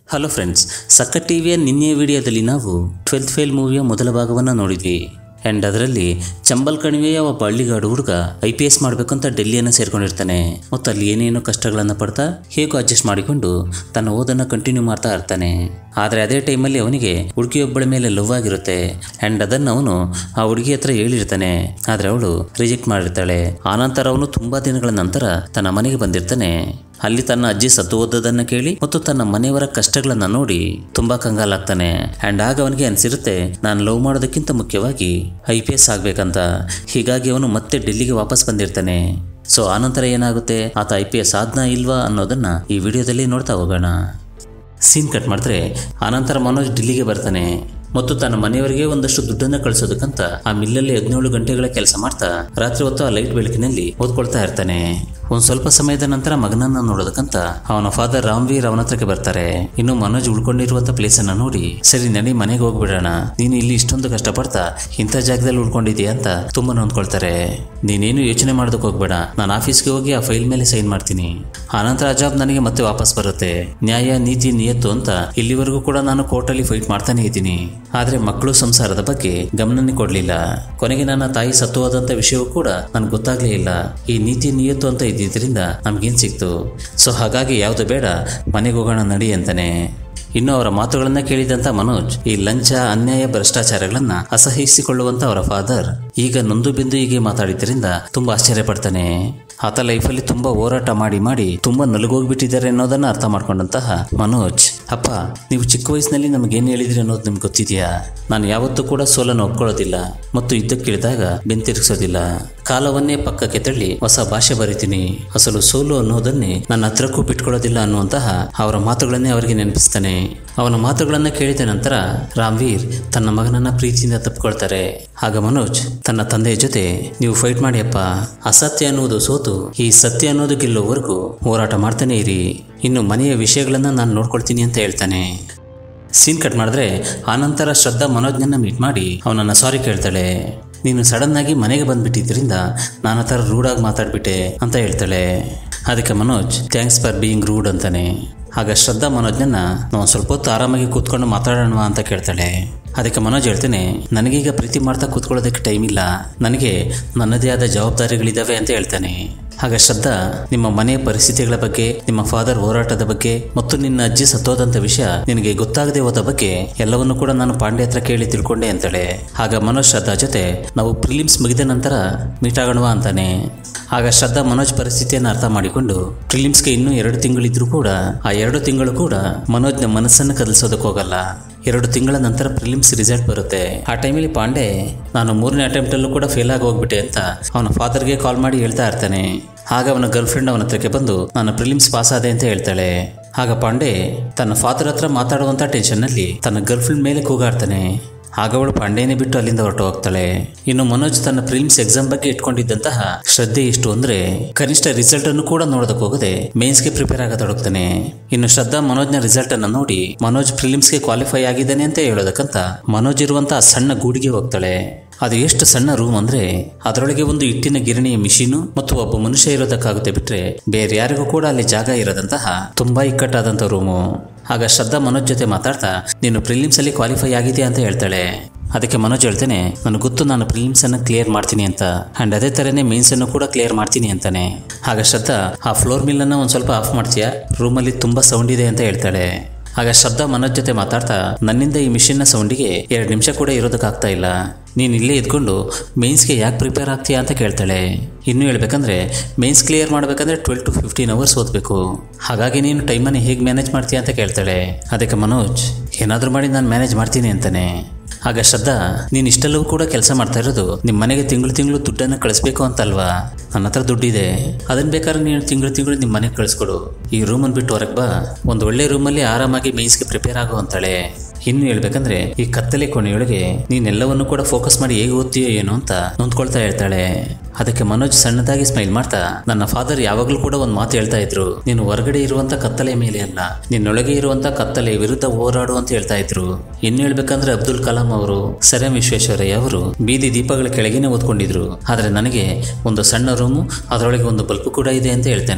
hello friends ಸಕ್ಕ ಟಿವಿಯ ನಿನ್ನೆಯ ವಿಡಿಯೋದಲ್ಲಿ ನಾವು ಟ್ವೆಲ್ತ್ ಫೇಲ್ ಮೂವಿಯ ಮೊದಲ ಭಾಗವನ್ನು ನೋಡಿದ್ವಿ ಆ್ಯಂಡ್ ಅದರಲ್ಲಿ ಚಂಬಲ್ ಕಣಿವೆಯ ಒಬ್ಬ ಹಳ್ಳಿಗಾಡು ಹುಡುಗ ಐ ಪಿ ಎಸ್ ಮಾಡಬೇಕಂತ ಡೆಲ್ಲಿಯನ್ನು ಸೇರ್ಕೊಂಡಿರ್ತಾನೆ ಮತ್ತು ಅಲ್ಲಿ ಏನೇನೋ ಕಷ್ಟಗಳನ್ನು ಪಡ್ತಾ ಹೇಗೋ ಅಡ್ಜಸ್ಟ್ ಮಾಡಿಕೊಂಡು ತನ್ನ ಓದನ್ನು ಕಂಟಿನ್ಯೂ ಮಾಡ್ತಾ ಇರ್ತಾನೆ ಆದರೆ ಅದೇ ಟೈಮಲ್ಲಿ ಅವನಿಗೆ ಹುಡುಗಿಯೊಬ್ಬಳ ಮೇಲೆ ಲವ್ ಆಗಿರುತ್ತೆ ಆ್ಯಂಡ್ ಅದನ್ನು ಅವನು ಆ ಹುಡುಗಿ ಹತ್ರ ಹೇಳಿರ್ತಾನೆ ಆದರೆ ಅವಳು ರಿಜೆಕ್ಟ್ ಮಾಡಿರ್ತಾಳೆ ಆನಂತರ ಅವನು ತುಂಬಾ ದಿನಗಳ ನಂತರ ತನ್ನ ಮನೆಗೆ ಬಂದಿರ್ತಾನೆ ಅಲ್ಲಿ ತನ್ನ ಅಜ್ಜಿ ಸತ್ತು ಓದೋದನ್ನ ಕೇಳಿ ಮತ್ತು ತನ್ನ ಮನೆಯವರ ಕಷ್ಟಗಳನ್ನ ನೋಡಿ ತುಂಬಾ ಕಂಗಾಲಾಗ್ತಾನೆ ಅಂಡ್ ಆಗ ಅವನಿಗೆ ಅನ್ಸಿರುತ್ತೆ ನಾನು ಲವ್ ಮಾಡೋದಕ್ಕಿಂತ ಮುಖ್ಯವಾಗಿ ಐ ಪಿ ಎಸ್ ಆಗ್ಬೇಕಂತ ಹೀಗಾಗಿ ಅವನು ಮತ್ತೆ ಡೆಲ್ಲಿಗೆ ವಾಪಸ್ ಬಂದಿರ್ತಾನೆ ಸೊ ಆನಂತರ ಏನಾಗುತ್ತೆ ಆತ ಐ ಪಿ ಎಸ್ ಆದ್ನಾ ಇಲ್ವಾ ಅನ್ನೋದನ್ನ ಈ ವಿಡಿಯೋದಲ್ಲಿ ನೋಡ್ತಾ ಹೋಗೋಣ ಸೀನ್ ಕಟ್ ಮಾಡಿದ್ರೆ ಆನಂತರ ಮನೋಜ್ ಡಿಲ್ಲಿಗೆ ಬರ್ತಾನೆ ಮತ್ತು ತನ್ನ ಮನೆಯವರಿಗೆ ಒಂದಷ್ಟು ದುಡ್ಡನ್ನ ಕಳಿಸೋದಕ್ಕಂತ ಆ ಮಿಲ್ಲಲ್ಲಿ ಹದಿನೇಳು ಗಂಟೆಗಳ ಕೆಲಸ ಮಾಡ್ತಾ ರಾತ್ರಿ ಹೊತ್ತು ಆ ಲೈಟ್ ಬೆಳಕಿನಲ್ಲಿ ಓದ್ಕೊಳ್ತಾ ಇರ್ತಾನೆ ಒಂದ್ ಸ್ವಲ್ಪ ಸಮಯದ ನಂತರ ಮಗನನ್ನ ನೋಡೋದಕ್ಕಂತ ಅವನ ಫಾದರ್ ರಾಮ್ವೀರ್ ಅವನ ಹತ್ರಕ್ಕೆ ಬರ್ತಾರೆ ಇನ್ನು ಮನೋಜ್ ಉಳ್ಕೊಂಡಿರುವಂತ ಪ್ಲೇಸ್ ಅನ್ನ ನೋಡಿ ಸರಿ ನಡಿ ಮನೆಗೆ ಹೋಗ್ಬಿಡೋಣ ನೀನು ಇಲ್ಲಿ ಇಷ್ಟೊಂದು ಕಷ್ಟಪಡ್ತಾ ಇಂಥ ಜಾಗದಲ್ಲಿ ಉಳ್ಕೊಂಡಿದೀಯ ಅಂತ ತುಂಬಾ ನೊಂದ್ಕೊಳ್ತಾರೆ ನೀನೇನು ಯೋಚನೆ ಮಾಡೋದಕ್ಕೆ ಹೋಗ್ಬೇಡ ನಾನು ಆಫೀಸ್ಗೆ ಹೋಗಿ ಆ ಫೈಲ್ ಮೇಲೆ ಸೈನ್ ಮಾಡ್ತೀನಿ ಆನಂತರ ಆ ಜಾಬ್ ನನಗೆ ಮತ್ತೆ ವಾಪಸ್ ಬರುತ್ತೆ ನ್ಯಾಯ ನೀತಿ ನಿಯತ್ತು ಅಂತ ಇಲ್ಲಿವರೆಗೂ ಕೂಡ ನಾನು ಕೋರ್ಟಲ್ಲಿ ಫೈಟ್ ಮಾಡ್ತಾನೆ ಇದ್ದೀನಿ ಆದ್ರೆ ಮಕ್ಕಳು ಸಂಸಾರದ ಬಗ್ಗೆ ಗಮನನೇ ಕೊಡ್ಲಿಲ್ಲ ಕೊನೆಗೆ ನನ್ನ ತಾಯಿ ಸತ್ತು ಹೋದಂತ ವಿಷಯವೂ ಕೂಡ ನನ್ಗೆ ಗೊತ್ತಾಗ್ಲೇ ಇಲ್ಲ ಈ ನೀತಿ ನಿಯತ್ತು ಅಂತ ಇದ್ದಿದ್ರಿಂದ ನಮ್ಗೇನ್ ಸಿಕ್ತು ಸೊ ಹಾಗಾಗಿ ಯಾವ್ದು ಬೇಡ ಮನೆಗೆ ಹೋಗೋಣ ನಡಿ ಅಂತಾನೆ ಇನ್ನು ಅವರ ಮಾತುಗಳನ್ನ ಕೇಳಿದಂತ ಮನೋಜ್ ಈ ಲಂಚ ಅನ್ಯಾಯ ಭ್ರಷ್ಟಾಚಾರಗಳನ್ನ ಅಸಹಿಸಿಕೊಳ್ಳುವಂತ ಅವರ ಫಾದರ್ ಈಗ ನೊಂದು ಬಿಂದು ಹೀಗೆ ಮಾತಾಡಿದ್ರಿಂದ ತುಂಬಾ ಆಶ್ಚರ್ಯ ಪಡ್ತಾನೆ ಆತ ಲೈಫಲ್ಲಿ ತುಂಬಾ ಹೋರಾಟ ಮಾಡಿ ಮಾಡಿ ತುಂಬಾ ನಲುಗೋಗ್ಬಿಟ್ಟಿದ್ದಾರೆ ಅನ್ನೋದನ್ನ ಅರ್ಥ ಮಾಡ್ಕೊಂಡಂತಹ ಮನೋಜ್ ಅಪ್ಪ ನೀವು ಚಿಕ್ಕ ವಯಸ್ಸಿನಲ್ಲಿ ನಮಗೇನು ಹೇಳಿದ್ರಿ ಅನ್ನೋದು ನಿಮ್ಗೆ ಗೊತ್ತಿದೆಯಾ ನಾನು ಯಾವತ್ತೂ ಕೂಡ ಸೋಲನ್ನು ಒಪ್ಕೊಳ್ಳೋದಿಲ್ಲ ಮತ್ತು ಯುದ್ಧಕ್ಕಿಳಿದಾಗ ಬೆಂತಿರುಗಿಸೋದಿಲ್ಲ ಕಾಲವನ್ನೇ ಪಕ್ಕಕ್ಕೆ ತಳ್ಳಿ ಹೊಸ ಭಾಷೆ ಬರಿತೀನಿ ಅಸಲು ಸೋಲು ಅನ್ನೋದನ್ನೇ ನನ್ನ ಹತ್ರಕ್ಕೂ ಬಿಟ್ಕೊಳ್ಳೋದಿಲ್ಲ ಅನ್ನುವಂತಹ ಅವರ ಮಾತುಗಳನ್ನೇ ಅವರಿಗೆ ನೆನಪಿಸ್ತಾನೆ ಅವನ ಮಾತುಗಳನ್ನ ಕೇಳಿದ ನಂತರ ರಾಮ್ವೀರ್ ತನ್ನ ಮಗನನ್ನ ಪ್ರೀತಿಯಿಂದ ತಪ್ಪಿಕೊಳ್ತಾರೆ ಆಗ ಮನೋಜ್ ತನ್ನ ತಂದೆಯ ಜೊತೆ ನೀವು ಫೈಟ್ ಮಾಡಿ ಅಪ್ಪ ಅಸತ್ಯ ಅನ್ನುವುದು ಸೋತು ಈ ಸತ್ಯ ಅನ್ನೋದು ಗೆಲ್ಲುವವರೆಗೂ ಹೋರಾಟ ಮಾಡ್ತಾನೆ ಇರಿ ಇನ್ನು ಮನೆಯ ವಿಷಯಗಳನ್ನ ನಾನು ನೋಡ್ಕೊಳ್ತೀನಿ ಅಂತ ಹೇಳ್ತಾನೆ ಸೀನ್ ಕಟ್ ಮಾಡಿದ್ರೆ ಆನಂತರ ಶ್ರದ್ಧಾ ಮನೋಜ್ನನ್ನ ಮೀಟ್ ಮಾಡಿ ಅವನನ್ನ ಸಾರಿ ಕೇಳ್ತಾಳೆ ನೀನು ಸಡನ್ ಆಗಿ ಮನೆಗೆ ಬಂದ್ಬಿಟ್ಟಿದ್ರಿಂದ ನಾನು ಆ ಥರ ರೂಡಾಗಿ ಮಾತಾಡ್ಬಿಟ್ಟೆ ಅಂತ ಹೇಳ್ತಾಳೆ ಅದಕ್ಕೆ Manoj thanks for being rude ಅಂತಾನೆ ಆಗ ಶ್ರದ್ಧಾ ಮನೋಜ್ನನ್ನ ನಾವು ಸ್ವಲ್ಪ ಹೊತ್ತು ಆರಾಮಾಗಿ ಕೂತ್ಕೊಂಡು ಮಾತಾಡೋಣ ಅಂತ ಕೇಳ್ತಾಳೆ ಅದಕ್ಕೆ ಮನೋಜ್ ಹೇಳ್ತೇನೆ ನನಗೀಗ ಪ್ರೀತಿ ಮಾಡ್ತಾ ಕೂತ್ಕೊಳ್ಳೋದಕ್ಕೆ ಟೈಮ್ ಇಲ್ಲ ನನಗೆ ನನ್ನದೇ ಆದ ಜವಾಬ್ದಾರಿಗಳಿದ್ದಾವೆ ಅಂತ ಹೇಳ್ತಾನೆ ಆಗ ಶ್ರದ್ಧಾ ನಿಮ್ಮ ಮನೆಯ ಪರಿಸ್ಥಿತಿಗಳ ಬಗ್ಗೆ ನಿಮ್ಮ ಫಾದರ್ ಹೋರಾಟದ ಬಗ್ಗೆ ಮತ್ತು ನಿನ್ನ ಅಜ್ಜಿ ಸತ್ತೋದಂತ ವಿಷಯ ನಿನಗೆ ಗೊತ್ತಾಗದೆ ಹೋದ ಬಗ್ಗೆ ಎಲ್ಲವನ್ನು ಕೂಡ ನಾನು ಪಾಂಡೆ ಹತ್ರ ಕೇಳಿ ತಿಳ್ಕೊಂಡೆ ಅಂತಾಳೆ ಆಗ ಮನೋಜ್ ಶ್ರದ್ಧಾ ಜೊತೆ ನಾವು ಪ್ರಿಲಿಮ್ಸ್ ಮುಗಿದ ನಂತರ ಮೀಟ್ ಆಗೋಣವಾ ಅಂತಾನೆ ಆಗ ಶ್ರದ್ಧಾ ಮನೋಜ್ ಪರಿಸ್ಥಿತಿಯನ್ನು ಅರ್ಥ ಮಾಡಿಕೊಂಡು ಪ್ರಿಲಿಮ್ಸ್ಗೆ ಇನ್ನೂ ಎರಡು ತಿಂಗಳಿದ್ರೂ ಕೂಡ ಆ ಎರಡು ತಿಂಗಳು ಕೂಡ ಮನೋಜ್ನ ಮನಸ್ಸನ್ನು ಕದಲಿಸೋದಕ್ಕೆ ಹೋಗಲ್ಲ ಎರಡು ತಿಂಗಳ ನಂತರ ಪ್ರಿಲಿಮ್ಸ್ ರಿಸಲ್ಟ್ ಬರುತ್ತೆ ಆ ಟೈಮಲ್ಲಿ ಪಾಂಡೆ ನಾನು ಮೂರನೇ ಅಟೆಂಪ್ಟಲ್ಲೂ ಕೂಡ ಫೇಲ್ ಆಗಿ ಹೋಗ್ಬಿಟ್ಟೆ ಅಂತ ಅವನ ಫಾದರ್ಗೆ ಕಾಲ್ ಮಾಡಿ ಹೇಳ್ತಾ ಇರ್ತಾನೆ ಆಗ ಅವನ ಗರ್ಲ್ ಫ್ರೆಂಡ್ ಅವನ ಹತ್ರಕ್ಕೆ ಬಂದು ನಾನು ಪ್ರಿಲಿಮ್ಸ್ ಪಾಸ್ ಆದೆ ಅಂತ ಹೇಳ್ತಾಳೆ ಆಗ ಪಾಂಡೆ ತನ್ನ ಫಾದರ್ ಹತ್ರ ಮಾತಾಡುವಂಥ ಟೆನ್ಷನ್ನಲ್ಲಿ ತನ್ನ ಗರ್ಲ್ ಫ್ರೆಂಡ್ ಮೇಲೆ ಕೂಗಾಡ್ತಾನೆ ಆಗ ಅವಳು ಪಾಂಡೆನೇ ಬಿಟ್ಟು ಅಲ್ಲಿಂದ ಹೊರಟು ಹೋಗ್ತಾಳೆ ಇನ್ನು ಮನೋಜ್ ತನ್ನ ಪ್ರಿಲಿಮ್ಸ್ ಎಕ್ಸಾಮ್ ಬಗ್ಗೆ ಇಟ್ಕೊಂಡಿದ್ದಂತಹ ಶ್ರದ್ಧೆ ಇಷ್ಟು ಅಂದ್ರೆ ಕನಿಷ್ಠ ರಿಸಲ್ಟ್ ಅನ್ನು ಕೂಡ ನೋಡೋದಕ್ಕೆ ಹೋಗದೆ ಮೇನ್ಸ್ಗೆ ಪ್ರಿಪೇರ್ ಆಗತೊಡಗ್ತಾನೆ ಇನ್ನು ಶ್ರದ್ಧಾ ಮನೋಜ್ನ ರಿಸಲ್ಟ್ ಅನ್ನ ನೋಡಿ ಮನೋಜ್ ಪ್ರಿಲಿಮ್ಸ್ಗೆ ಕ್ವಾಲಿಫೈ ಆಗಿದ್ದಾನೆ ಅಂತ ಹೇಳೋದಕ್ಕಂತ ಮನೋಜ್ ಇರುವಂತಹ ಸಣ್ಣ ಗೂಡಿಗೆ ಹೋಗ್ತಾಳೆ ಅದು ಎಷ್ಟು ಸಣ್ಣ ರೂಮ್ ಅಂದ್ರೆ ಅದರೊಳಗೆ ಒಂದು ಇಟ್ಟಿನ ಗಿರಣಿಯ ಮಿಷಿನು ಮತ್ತು ಒಬ್ಬ ಮನುಷ್ಯ ಇರೋದಕ್ಕಾಗುತ್ತೆ ಬಿಟ್ರೆ ಬೇರೆ ಯಾರಿಗೂ ಕೂಡ ಅಲ್ಲಿ ಜಾಗ ಇರದಂತಹ ತುಂಬಾ ಇಕ್ಕಟ್ಟಾದಂಥ ರೂಮು ಆಗ ಶ್ರದ್ಧಾ ಮನೋಜ್ ಜೊತೆ ಮಾತಾಡ್ತಾ ನೀನು ಪ್ರಿಲಿಮ್ಸ್ ಅಲ್ಲಿ ಕ್ವಾಲಿಫೈ ಆಗಿದೆಯಾ ಅಂತ ಹೇಳ್ತಾಳೆ ಅದಕ್ಕೆ ಮನೋಜ್ ಹೇಳ್ತೇನೆ ನನಗೆ ಗೊತ್ತು ನಾನು ಪ್ರಿಲಿಮ್ಸ್ ಅನ್ನು ಕ್ಲಿಯರ್ ಮಾಡ್ತೀನಿ ಅಂತ ಅಂಡ್ ಅದೇ ತರನೇ ಮೇನ್ಸ್ ಅನ್ನು ಕೂಡ ಕ್ಲಿಯರ್ ಮಾಡ್ತೀನಿ ಅಂತಾನೆ ಆಗ ಶ್ರದ್ಧಾ ಆ ಫ್ಲೋರ್ ಮಿಲ್ ಅನ್ನ ಒಂದ್ ಸ್ವಲ್ಪ ಆಫ್ ಮಾಡ್ತೀಯಾ ರೂಮಲ್ಲಿ ತುಂಬಾ ಸೌಂಡ್ ಇದೆ ಅಂತ ಹೇಳ್ತಾಳೆ ಆಗ ಶಬ್ದ ಮನೋಜ್ ಜೊತೆ ಮಾತಾಡ್ತಾ ನನ್ನಿಂದ ಈ ಮಿಷಿನ್ನ ಸೌಂಡಿಗೆ ಎರಡು ನಿಮಿಷ ಕೂಡ ಇರೋದಕ್ಕಾಗ್ತಾ ಇಲ್ಲ ನೀನು ಇಲ್ಲೇ ಇದ್ಕೊಂಡು ಮೇನ್ಸ್ಗೆ ಯಾಕೆ ಪ್ರಿಪೇರ್ ಆಗ್ತೀಯಾ ಅಂತ ಕೇಳ್ತಾಳೆ ಇನ್ನು ಹೇಳ್ಬೇಕಂದ್ರೆ ಮೇನ್ಸ್ ಕ್ಲಿಯರ್ ಮಾಡಬೇಕಂದ್ರೆ ಟ್ವೆಲ್ ಟು ಫಿಫ್ಟೀನ್ ಅವರ್ಸ್ ಓದಬೇಕು ಹಾಗಾಗಿ ನೀನು ಟೈಮನ್ನು ಹೇಗೆ ಮ್ಯಾನೇಜ್ ಮಾಡ್ತೀಯಾ ಅಂತ ಕೇಳ್ತಾಳೆ ಅದಕ್ಕೆ ಮನೋಜ್ ಏನಾದರೂ ಮಾಡಿ ನಾನು ಮ್ಯಾನೇಜ್ ಮಾಡ್ತೀನಿ ಅಂತಾನೆ ಆಗ ಶ್ರದ್ಧಾ ನೀನು ಇಷ್ಟೆಲ್ಲವೂ ಕೂಡ ಕೆಲಸ ಮಾಡ್ತಾ ಇರೋದು ನಿಮ್ಮ ಮನೆಗೆ ತಿಂಗಳು ತಿಂಗಳು ದುಡ್ಡನ್ನು ಕಳಿಸ್ಬೇಕು ಅಂತಲ್ವಾ ನನ್ನ ಹತ್ರ ದುಡ್ಡಿದೆ ಅದನ್ನ ಬೇಕಾದ್ರೆ ನೀನು ತಿಂಗಳು ತಿಂಗಳು ನಿಮ್ಮ ಮನೆಗೆ ಕಳಿಸ್ಕೊಡು ಈ ರೂಮನ್ನು ಬಿಟ್ಟು ಹೊರಗೆ ಬಾ ಒಂದು ಒಳ್ಳೆ ರೂಮಲ್ಲಿ ಆರಾಮಾಗಿ ಮೇಯ್ಸ್ಗೆ ಪ್ರಿಪೇರ್ ಆಗೋ ಅಂತಾಳೆ ಇನ್ನು ಹೇಳ್ಬೇಕಂದ್ರೆ ಈ ಕತ್ತಲೆ ಕೊನೆಯೊಳಗೆ ನೀನೆಲ್ಲವನ್ನು ಕೂಡ ಫೋಕಸ್ ಮಾಡಿ ಹೇಗೆ ಓದ್ತೀಯೋ ಏನೋ ಅಂತ ನೊಂದ್ಕೊಳ್ತಾ ಹೇಳ್ತಾಳೆ ಅದಕ್ಕೆ ಮನೋಜ್ ಸಣ್ಣದಾಗಿ ಸ್ಮೈಲ್ ಮಾಡ್ತಾ ನನ್ನ ಫಾದರ್ ಯಾವಾಗಲೂ ಕೂಡ ಒಂದು ಮಾತು ಹೇಳ್ತಾ ಇದ್ರು ನೀನು ಹೊರಗಡೆ ಇರುವಂತ ಕತ್ತಲೆ ಮೇಲೆ ಅಲ್ಲ ನಿನ್ನೊಳಗೆ ಇರುವಂತ ಕತ್ತಲೆ ವಿರುದ್ಧ ಹೋರಾಡು ಅಂತ ಹೇಳ್ತಾ ಇದ್ರು ಇನ್ನು ಹೇಳ್ಬೇಕಂದ್ರೆ ಅಬ್ದುಲ್ ಕಲಾಂ ಅವರು ಸರ್ ಎಂ ವಿಶ್ವೇಶ್ವರಯ್ಯ ಅವರು ಬೀದಿ ದೀಪಗಳ ಕೆಳಗೇನೆ ಓದ್ಕೊಂಡಿದ್ರು ಆದ್ರೆ ನನಗೆ ಒಂದು ಸಣ್ಣ ರೂಮು ಅದರೊಳಗೆ ಒಂದು ಬಲ್ಬ್ ಕೂಡ ಇದೆ ಅಂತ ಹೇಳ್ತಾನೆ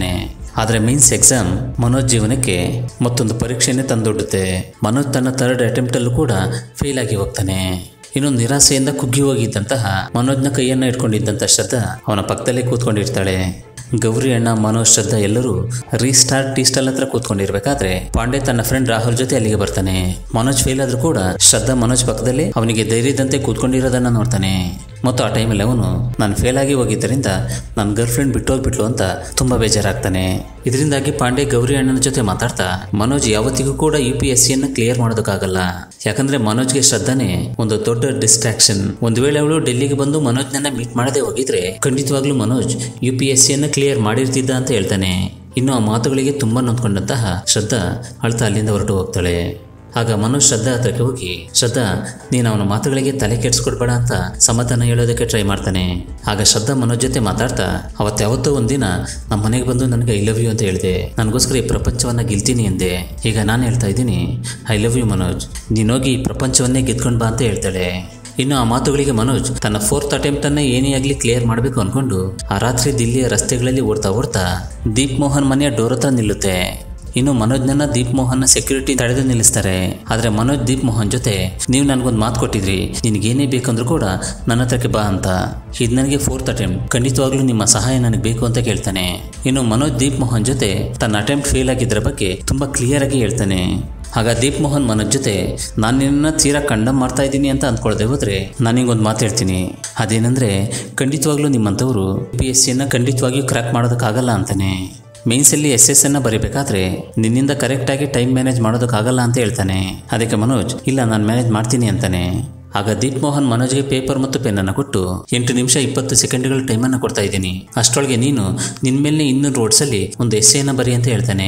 ಆದರೆ ಮೀನ್ಸ್ ಎಕ್ಸಾಮ್ ಮನೋಜ್ ಜೀವನಕ್ಕೆ ಮತ್ತೊಂದು ಪರೀಕ್ಷೆನೇ ತಂದೊಡ್ಡುತ್ತೆ ಮನೋಜ್ ತನ್ನ ಥರ್ಡ್ ಅಟೆಂಪ್ಟಲ್ಲೂ ಕೂಡ ಫೇಲ್ ಆಗಿ ಹೋಗ್ತಾನೆ ಇನ್ನು ನಿರಾಸೆಯಿಂದ ಕುಗ್ಗಿ ಹೋಗಿದ್ದಂತಹ ಮನೋಜ್ನ ಕೈಯನ್ನ ಇಟ್ಕೊಂಡಿದ್ದಂಥ ಶ್ರದ್ಧಾ ಅವನ ಪಕ್ಕದಲ್ಲೇ ಕೂತ್ಕೊಂಡಿರ್ತಾಳೆ ಗೌರಿ ಅಣ್ಣ ಮನೋಜ್ ಶ್ರದ್ಧಾ ಎಲ್ಲರೂ ರೀಸ್ಟಾರ್ಟ್ ಟೀ ಸ್ಟಾಲ್ ಹತ್ರ ಕೂತ್ಕೊಂಡಿರ್ಬೇಕಾದ್ರೆ ಪಾಂಡೆ ತನ್ನ ಫ್ರೆಂಡ್ ರಾಹುಲ್ ಜೊತೆ ಅಲ್ಲಿಗೆ ಬರ್ತಾನೆ ಮನೋಜ್ ಫೇಲ್ ಆದ್ರೂ ಕೂಡ ಶ್ರದ್ಧಾ ಮನೋಜ್ ಪಕ್ಕದಲ್ಲಿ ಅವನಿಗೆ ಧೈರ್ಯದಂತೆ ಕೂತ್ಕೊಂಡಿರೋದನ್ನ ನೋಡ್ತಾನೆ ಮತ್ತು ಆ ಟೈಮಲ್ಲಿ ಅವನು ನಾನು ಫೇಲ್ ಆಗಿ ಹೋಗಿದ್ದರಿಂದ ನನ್ನ ಗರ್ಲ್ ಫ್ರೆಂಡ್ ಬಿಟ್ಟು ಹೋಗ್ಬಿಟ್ಲು ಅಂತ ತುಂಬಾ ಬೇಜಾರಾಗ್ತಾನೆ ಇದರಿಂದಾಗಿ ಪಾಂಡೆ ಗೌರಿ ಅಣ್ಣನ ಜೊತೆ ಮಾತಾಡ್ತಾ ಮನೋಜ್ ಯಾವತ್ತಿಗೂ ಕೂಡ ಯು ಪಿ ಎಸ್ ಸಿಯನ್ನು ಕ್ಲಿಯರ್ ಮಾಡೋದಕ್ಕಾಗಲ್ಲ ಯಾಕಂದ್ರೆ ಮನೋಜ್ಗೆ ಶ್ರದ್ಧಾನೆ ಒಂದು ದೊಡ್ಡ ಡಿಸ್ಟ್ರಾಕ್ಷನ್ ಒಂದು ವೇಳೆ ಅವಳು ಡೆಲ್ಲಿಗೆ ಬಂದು ಮನೋಜ್ನನ್ನ ಮೀಟ್ ಮಾಡದೆ ಹೋಗಿದ್ರೆ ಖಂಡಿತವಾಗ್ಲೂ ಮನೋಜ್ ಯು ಪಿ ಎಸ್ ಸಿಯನ್ನು ಕ್ಲಿಯರ್ ಮಾಡಿರ್ತಿದ್ದ ಅಂತ ಹೇಳ್ತಾನೆ ಇನ್ನು ಆ ಮಾತುಗಳಿಗೆ ತುಂಬಾ ನೊಂದ್ಕೊಂಡಂತಹ ಶ್ರದ್ಧಾ ಅಳ್ತಾ ಅಲ್ಲಿಂದ ಹೊರಟು ಹೋಗ್ತಾಳೆ ಆಗ ಮನೋಜ್ ಶ್ರದ್ಧಾ ಹತ್ರಕ್ಕೆ ಹೋಗಿ ಶ್ರದ್ಧಾ ನೀನು ಅವನ ಮಾತುಗಳಿಗೆ ತಲೆ ಕೆಡಿಸ್ಕೊಡ್ಬೇಡ ಅಂತ ಸಮಾಧಾನ ಹೇಳೋದಕ್ಕೆ ಟ್ರೈ ಮಾಡ್ತಾನೆ ಆಗ ಶ್ರದ್ಧಾ ಮನೋಜ್ ಜೊತೆ ಮಾತಾಡ್ತಾ ಅವತ್ತಾವತ್ತೋ ಒಂದಿನ ನಮ್ಮ ಮನೆಗೆ ಬಂದು ನನಗೆ ಐ ಲವ್ ಯು ಅಂತ ಹೇಳಿದೆ ನನಗೋಸ್ಕರ ಈ ಪ್ರಪಂಚವನ್ನ ಗೆಲ್ತೀನಿ ಎಂದೆ ಈಗ ನಾನು ಹೇಳ್ತಾ ಇದ್ದೀನಿ ಐ ಲವ್ ಯು ಮನೋಜ್ ನೀನೋಗಿ ಈ ಪ್ರಪಂಚವನ್ನೇ ಗೆದ್ಕೊಂಡು ಬಾ ಅಂತ ಹೇಳ್ತಾಳೆ ಇನ್ನು ಆ ಮಾತುಗಳಿಗೆ ಮನೋಜ್ ತನ್ನ ಫೋರ್ತ್ ಅಟೆಂಪ್ಟ್ ಅನ್ನ ಏನೇ ಆಗಲಿ ಕ್ಲಿಯರ್ ಮಾಡಬೇಕು ಅನ್ಕೊಂಡು ಆ ರಾತ್ರಿ ದಿಲ್ಲಿಯ ರಸ್ತೆಗಳಲ್ಲಿ ಓಡ್ತಾ ಓಡ್ತಾ ದೀಪ್ ಮೋಹನ್ ಮನೆಯ ಡೋರ್ ಹತ್ರ ನಿಲ್ಲುತ್ತೆ ಇನ್ನು ಮನೋಜ್ನನ್ನ ದೀಪ್ ಮೋಹನ್ ಸೆಕ್ಯೂರಿಟಿ ತಡೆದು ನಿಲ್ಲಿಸ್ತಾರೆ ಆದ್ರೆ ಮನೋಜ್ ದೀಪ್ ಮೋಹನ್ ಜೊತೆ ನೀವು ನನಗೊಂದು ಮಾತು ಕೊಟ್ಟಿದ್ರಿ ನಿನಗೇನೇ ಬೇಕಂದ್ರೂ ಕೂಡ ನನ್ನ ಹತ್ರಕ್ಕೆ ಬಾ ಅಂತ ಇದು ನನಗೆ ಫೋರ್ತ್ ಅಟೆಂಪ್ಟ್ ಖಂಡಿತವಾಗ್ಲೂ ನಿಮ್ಮ ಸಹಾಯ ನನಗೆ ಬೇಕು ಅಂತ ಕೇಳ್ತಾನೆ ಇನ್ನು ಮನೋಜ್ ದೀಪ್ ಮೋಹನ್ ಜೊತೆ ತನ್ನ ಅಟೆಂಪ್ಟ್ ಫೇಲ್ ಆಗಿದ್ದರ ಬಗ್ಗೆ ತುಂಬಾ ಕ್ಲಿಯರ್ ಆಗಿ ಹೇಳ್ತಾನೆ ಆಗ ದೀಪ್ ಮೋಹನ್ ಮನೋಜ್ ಜೊತೆ ನಾನು ನಿನ್ನ ತೀರಾ ಕಂಡಮ್ ಮಾಡ್ತಾ ಇದ್ದೀನಿ ಅಂತ ಅಂದ್ಕೊಳ್ದೆ ಹೋದ್ರೆ ನಾನಿಗೊಂದು ಮಾತು ಹೇಳ್ತೀನಿ ಅದೇನೆಂದ್ರೆ ಖಂಡಿತವಾಗ್ಲೂ ನಿಮ್ಮಂಥವ್ರು ಪಿ ಎಸ್ ಸಿಯನ್ನು ಖಂಡಿತವಾಗಿಯೂ ಕ್ರ್ಯಾಕ್ ಮಾಡೋದಕ್ಕಾಗಲ್ಲ ಅಂತಾನೆ ಮೇನ್ಸಲ್ಲಿ ಎಸ್ ಎಸ್ ಅನ್ನ ಬರೀಬೇಕಾದ್ರೆ ನಿನ್ನಿಂದ ಕರೆಕ್ಟಾಗಿ ಟೈಮ್ ಮ್ಯಾನೇಜ್ ಮಾಡೋದಕ್ಕಾಗಲ್ಲ ಅಂತ ಹೇಳ್ತಾನೆ ಅದಕ್ಕೆ ಮನೋಜ್ ಇಲ್ಲ ನಾನು ಮ್ಯಾನೇಜ್ ಮಾಡ್ತೀನಿ ಅಂತಾನೆ ಆಗ ದೀಪ್ ಮೋಹನ್ ಮನೋಜ್ಗೆ ಪೇಪರ್ ಮತ್ತು ಪೆನ್ನನ್ನು ಕೊಟ್ಟು ಎಂಟು ನಿಮಿಷ ಇಪ್ಪತ್ತು ಸೆಕೆಂಡ್ಗಳ ಟೈಮನ್ನು ಕೊಡ್ತಾ ಇದ್ದೀನಿ ಅಷ್ಟರೊಳಗೆ ನೀನು ನಿನ್ನ ಮೇಲೆ ಇನ್ನೂರು ರೋಡ್ಸಲ್ಲಿ ಒಂದು ಎಸ್ಸೆಯನ್ನು ಬರಿ ಅಂತ ಹೇಳ್ತಾನೆ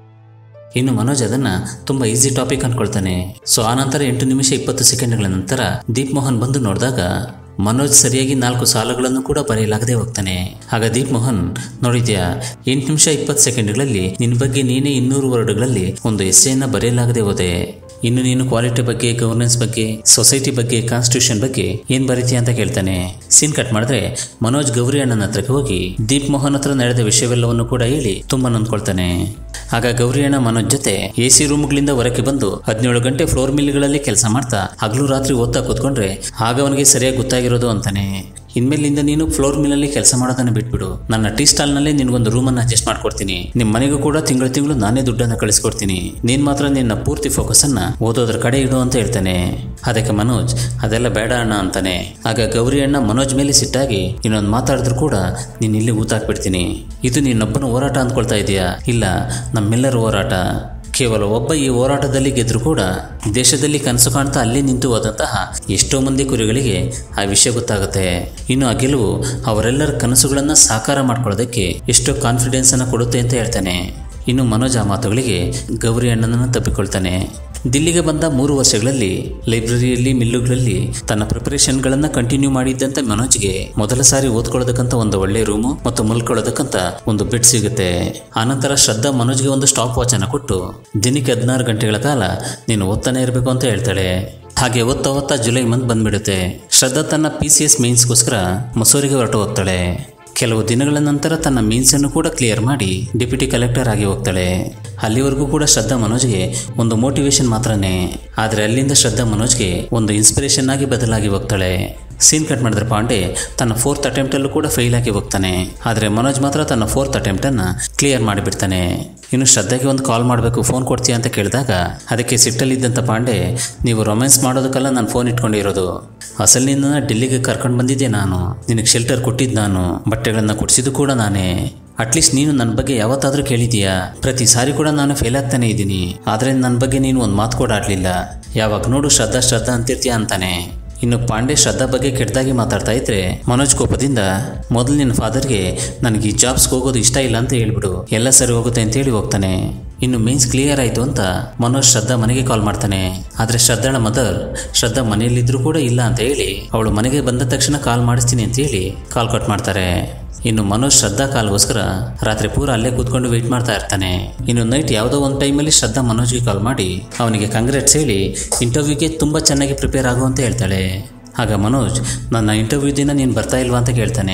ಇನ್ನು ಮನೋಜ್ ಅದನ್ನ ತುಂಬಾ ಈಸಿ ಟಾಪಿಕ್ ಅನ್ಕೊಳ್ತಾನೆ ಸೊ ಆ ನಂತರ ಎಂಟು ನಿಮಿಷ ಇಪ್ಪತ್ತು ಸೆಕೆಂಡ್ಗಳ ನಂತರ ದೀಪ್ ಮೋಹನ್ ಬಂದು ನೋಡಿದಾಗ ಮನೋಜ್ ಸರಿಯಾಗಿ ನಾಲ್ಕು ಸಾಲುಗಳನ್ನು ಕೂಡ ಬರೆಯಲಾಗದೆ ಹೋಗ್ತಾನೆ ಆಗ ದೀಪ್ ಮೋಹನ್ ನೋಡಿದ್ಯಾ ಎಂಟು ನಿಮಿಷ ಇಪ್ಪತ್ತು ಸೆಕೆಂಡ್ಗಳಲ್ಲಿ ನಿನ್ನ ಬಗ್ಗೆ ನೀನೇ ಇನ್ನೂರು ವರ್ಡ್ಗಳಲ್ಲಿ ಒಂದು ಎಸ್ಸೆಯನ್ನ ಬರೆಯಲಾಗದೆ ಹೋದೆ ಇನ್ನು ನೀನು ಕ್ವಾಲಿಟಿ ಬಗ್ಗೆ ಗವರ್ನೆನ್ಸ್ ಬಗ್ಗೆ ಸೊಸೈಟಿ ಬಗ್ಗೆ ಕಾನ್ಸ್ಟಿಟ್ಯೂಷನ್ ಬಗ್ಗೆ ಏನ್ ಬರೀತೀಯ ಅಂತ ಕೇಳ್ತಾನೆ ಸೀನ್ ಕಟ್ ಮಾಡಿದ್ರೆ ಮನೋಜ್ ಗೌರಿ ಅಣ್ಣನ ಹತ್ರಕ್ಕೆ ಹೋಗಿ ದೀಪ್ ಮೋಹನ್ ಹತ್ರ ನಡೆದ ವಿಷಯವೆಲ್ಲವನ್ನು ಕೂಡ ಹೇಳಿ ತುಂಬಾ ನೊಂದ್ಕೊಳ್ತಾನೆ ಆಗ ಗೌರಿ ಅಣ್ಣ ಮನೋಜ್ ಜೊತೆ ಎ ಸಿ ರೂಮ್ಗಳಿಂದ ಹೊರಕ್ಕೆ ಬಂದು ಹದಿನೇಳು ಗಂಟೆ ಫ್ಲೋರ್ ಮಿಲ್ಗಳಲ್ಲಿ ಕೆಲಸ ಮಾಡ್ತಾ ಹಗಲು ರಾತ್ರಿ ಓದ್ತಾ ಕೂತ್ಕೊಂಡ್ರೆ ಆಗ ಅವನಿಗೆ ಸರಿಯಾಗಿ ಗೊತ್ತಾಗಿರೋದು ಅಂತಾನೆ ಇನ್ಮೇಲಿಂದ ನೀನು ಫ್ಲೋರ್ ಮಿಲ್ಲಲ್ಲಿ ಕೆಲಸ ಮಾಡೋದನ್ನ ಬಿಟ್ಬಿಡು ನನ್ನ ಟೀ ಸ್ಟಾಲ್ನಲ್ಲಿ ನಿನಗೊಂದು ರೂಮನ್ನು ಅಡ್ಜಸ್ಟ್ ಮಾಡ್ಕೊಡ್ತೀನಿ ನಿಮ್ಮ ಮನೆಗೂ ಕೂಡ ತಿಂಗಳು ತಿಂಗಳು ನಾನೇ ದುಡ್ಡನ್ನು ಕಳಿಸ್ಕೊಡ್ತೀನಿ ನೀನ್ ಮಾತ್ರ ನಿನ್ನ ಪೂರ್ತಿ ಫೋಕಸ್ ಅನ್ನ ಓದೋದ್ರ ಕಡೆ ಇಡು ಅಂತ ಹೇಳ್ತಾನೆ ಅದಕ್ಕೆ ಮನೋಜ್ ಅದೆಲ್ಲ ಬೇಡ ಅಣ್ಣ ಅಂತಾನೆ ಆಗ ಗೌರಿ ಅಣ್ಣ ಮನೋಜ್ ಮೇಲೆ ಸಿಟ್ಟಾಗಿ ಇನ್ನೊಂದು ಮಾತಾಡಿದ್ರು ಕೂಡ ನೀನ್ ಇಲ್ಲಿ ಊತಾಕ್ಬಿಡ್ತೀನಿ ಇದು ನೀನೊಬ್ಬನ ಹೋರಾಟ ಅಂದ್ಕೊಳ್ತಾ ಇದೀಯಾ ಇಲ್ಲ ನಮ್ಮೆಲ್ಲರ ಹೋರಾಟ ಕೇವಲ ಒಬ್ಬ ಈ ಹೋರಾಟದಲ್ಲಿ ಗೆದ್ರು ಕೂಡ ದೇಶದಲ್ಲಿ ಕನಸು ಕಾಣ್ತಾ ಅಲ್ಲೇ ನಿಂತು ಹೋದಂತಹ ಎಷ್ಟೋ ಮಂದಿ ಕುರಿಗಳಿಗೆ ಆ ವಿಷಯ ಗೊತ್ತಾಗುತ್ತೆ ಇನ್ನು ಆ ಗೆಲುವು ಅವರೆಲ್ಲರ ಕನಸುಗಳನ್ನ ಸಾಕಾರ ಮಾಡ್ಕೊಳ್ಳೋದಕ್ಕೆ ಎಷ್ಟೋ ಕಾನ್ಫಿಡೆನ್ಸ್ ಅನ್ನ ಕೊಡುತ್ತೆ ಅಂತ ಹೇಳ್ತಾನೆ ಇನ್ನು ಮನೋಜ್ ಆ ಮಾತುಗಳಿಗೆ ಗೌರಿ ಅಣ್ಣನನ್ನು ತಪ್ಪಿಕೊಳ್ತಾನೆ ದಿಲ್ಲಿಗೆ ಬಂದ ಮೂರು ವರ್ಷಗಳಲ್ಲಿ ಲೈಬ್ರರಿಯಲ್ಲಿ ಮಿಲ್ಲುಗಳಲ್ಲಿ ತನ್ನ ಪ್ರಿಪರೇಷನ್ಗಳನ್ನ ಕಂಟಿನ್ಯೂ ಮಾಡಿದ್ದಂತ ಮನೋಜ್ಗೆ ಮೊದಲ ಸಾರಿ ಓದ್ಕೊಳ್ಳೋದಕ್ಕಂತ ಒಂದು ಒಳ್ಳೆ ರೂಮು ಮತ್ತು ಮಲ್ಕೊಳ್ಳೋದಕ್ಕಂತ ಒಂದು ಬೆಡ್ ಸಿಗುತ್ತೆ ಆನಂತರ ಶ್ರದ್ಧಾ ಮನೋಜ್ಗೆ ಒಂದು ಸ್ಟಾಪ್ ವಾಚ್ ಅನ್ನ ಕೊಟ್ಟು ದಿನಕ್ಕೆ ಹದಿನಾರು ಗಂಟೆಗಳ ಕಾಲ ನೀನು ಓದ್ತಾನೆ ಇರಬೇಕು ಅಂತ ಹೇಳ್ತಾಳೆ ಹಾಗೆ ಓದ್ತಾ ಓದ್ತಾ ಜುಲೈ ಮಂತ್ ಬಂದ್ಬಿಡುತ್ತೆ ಶ್ರದ್ಧಾ ತನ್ನ ಪಿ ಸಿ ಎಸ್ ಮೇನ್ಸ್ಗೋಸ್ಕರ ಮಸೂರಿಗೆ ಹೊರಟು ಹೋಗ್ತಾಳೆ ಕೆಲವು ದಿನಗಳ ನಂತರ ತನ್ನ ಮೀನ್ಸ್ ಅನ್ನು ಕೂಡ ಕ್ಲಿಯರ್ ಮಾಡಿ ಡೆಪ್ಯೂಟಿ ಕಲೆಕ್ಟರ್ ಆಗಿ ಹೋಗ್ತಾಳೆ ಅಲ್ಲಿವರೆಗೂ ಕೂಡ ಶ್ರದ್ಧಾ ಮನೋಜ್ಗೆ ಒಂದು ಮೋಟಿವೇಶನ್ ಮಾತ್ರನೇ ಆದರೆ ಅಲ್ಲಿಂದ ಶ್ರದ್ಧಾ ಮನೋಜ್ಗೆ ಒಂದು ಇನ್ಸ್ಪಿರೇಷನ್ ಆಗಿ ಬದಲಾಗಿ ಹೋಗ್ತಾಳೆ ಸೀನ್ ಕಟ್ ಮಾಡಿದ್ರೆ ಪಾಂಡೆ ತನ್ನ ಫೋರ್ತ್ ಅಟೆಂಪ್ಟಲ್ಲೂ ಕೂಡ ಫೇಲ್ ಆಗಿ ಹೋಗ್ತಾನೆ ಆದರೆ ಮನೋಜ್ ಮಾತ್ರ ತನ್ನ ಫೋರ್ತ್ ಅಟೆಂಪ್ಟನ್ನು ಕ್ಲಿಯರ್ ಮಾಡಿಬಿಡ್ತಾನೆ ಇನ್ನು ಶ್ರದ್ಧೆಗೆ ಒಂದು ಕಾಲ್ ಮಾಡಬೇಕು ಫೋನ್ ಕೊಡ್ತೀಯ ಅಂತ ಕೇಳಿದಾಗ ಅದಕ್ಕೆ ಸಿಟ್ಟಲ್ಲಿದ್ದಂಥ ಪಾಂಡೆ ನೀವು ರೊಮ್ಯಾನ್ಸ್ ಮಾಡೋದಕ್ಕೆಲ್ಲ ನಾನು ಫೋನ್ ಇಟ್ಕೊಂಡಿರೋದು ಅಸಲಿನಿಂದ ಡೆಲ್ಲಿಗೆ ಕರ್ಕೊಂಡು ಬಂದಿದ್ದೆ ನಾನು ನಿನಗೆ ಶೆಲ್ಟರ್ ಕೊಟ್ಟಿದ್ದು ನಾನು ಬಟ್ಟೆಗಳನ್ನು ಕೊಡಿಸಿದ್ದು ಕೂಡ ನಾನೇ ಅಟ್ಲೀಸ್ಟ್ ನೀನು ನನ್ನ ಬಗ್ಗೆ ಯಾವತ್ತಾದರೂ ಕೇಳಿದೀಯಾ ಪ್ರತಿ ಸಾರಿ ಕೂಡ ನಾನು ಫೇಲ್ ಆಗ್ತಾನೆ ಇದ್ದೀನಿ ಆದರೆ ನನ್ನ ಬಗ್ಗೆ ನೀನು ಒಂದು ಮಾತು ಕೂಡ ಆಡಲಿಲ್ಲ ಯಾವಾಗ ನೋಡು ಶ್ರದ್ಧಾ ಶ್ರದ್ಧಾ ಅಂತಿರ್ತೀಯ ಅಂತಾನೆ ಇನ್ನು ಪಾಂಡೆ ಶ್ರದ್ಧಾ ಬಗ್ಗೆ ಕೆಟ್ಟದಾಗಿ ಮಾತಾಡ್ತಾ ಇದ್ರೆ ಮನೋಜ್ ಕೋಪದಿಂದ ಮೊದಲು ನಿನ್ನ ಫಾದರ್ಗೆ ನನಗೆ ಈ ಜಾಬ್ಸ್ಗೆ ಹೋಗೋದು ಇಷ್ಟ ಇಲ್ಲ ಅಂತ ಹೇಳ್ಬಿಡು ಎಲ್ಲ ಸರಿ ಹೋಗುತ್ತೆ ಅಂತ ಹೇಳಿ ಹೋಗ್ತಾನೆ ಇನ್ನು ಮೀನ್ಸ್ ಕ್ಲಿಯರ್ ಆಯಿತು ಅಂತ ಮನೋಜ್ ಶ್ರದ್ಧಾ ಮನೆಗೆ ಕಾಲ್ ಮಾಡ್ತಾನೆ ಆದರೆ ಶ್ರದ್ಧಾಳ ಮದರ್ ಶ್ರದ್ಧಾ ಮನೆಯಲ್ಲಿದ್ದರೂ ಕೂಡ ಇಲ್ಲ ಅಂತ ಹೇಳಿ ಅವಳು ಮನೆಗೆ ಬಂದ ತಕ್ಷಣ ಕಾಲ್ ಮಾಡಿಸ್ತೀನಿ ಅಂತ ಹೇಳಿ ಕಾಲ್ ಕಟ್ ಮಾಡ್ತಾರೆ ಇನ್ನು ಮನೋಜ್ ಶ್ರದ್ಧಾ ಕಾಲ್ಗೋಸ್ಕರ ರಾತ್ರಿ ಪೂರ ಅಲ್ಲೇ ಕೂತ್ಕೊಂಡು ವೆಯ್ಟ್ ಮಾಡ್ತಾ ಇರ್ತಾನೆ ಇನ್ನು ನೈಟ್ ಯಾವುದೋ ಒಂದು ಟೈಮಲ್ಲಿ ಶ್ರದ್ಧಾ ಮನೋಜ್ಗೆ ಕಾಲ್ ಮಾಡಿ ಅವನಿಗೆ ಕಂಗ್ರಾಟ್ಸ್ ಹೇಳಿ ಇಂಟರ್ವ್ಯೂಗೆ ತುಂಬ ಚೆನ್ನಾಗಿ ಪ್ರಿಪೇರ್ ಆಗು ಅಂತ ಹೇಳ್ತಾಳೆ ಆಗ ಮನೋಜ್ ನನ್ನ ಇಂಟರ್ವ್ಯೂ ದಿನ ನೀನು ಬರ್ತಾ ಇಲ್ವಾ ಅಂತ ಕೇಳ್ತಾನೆ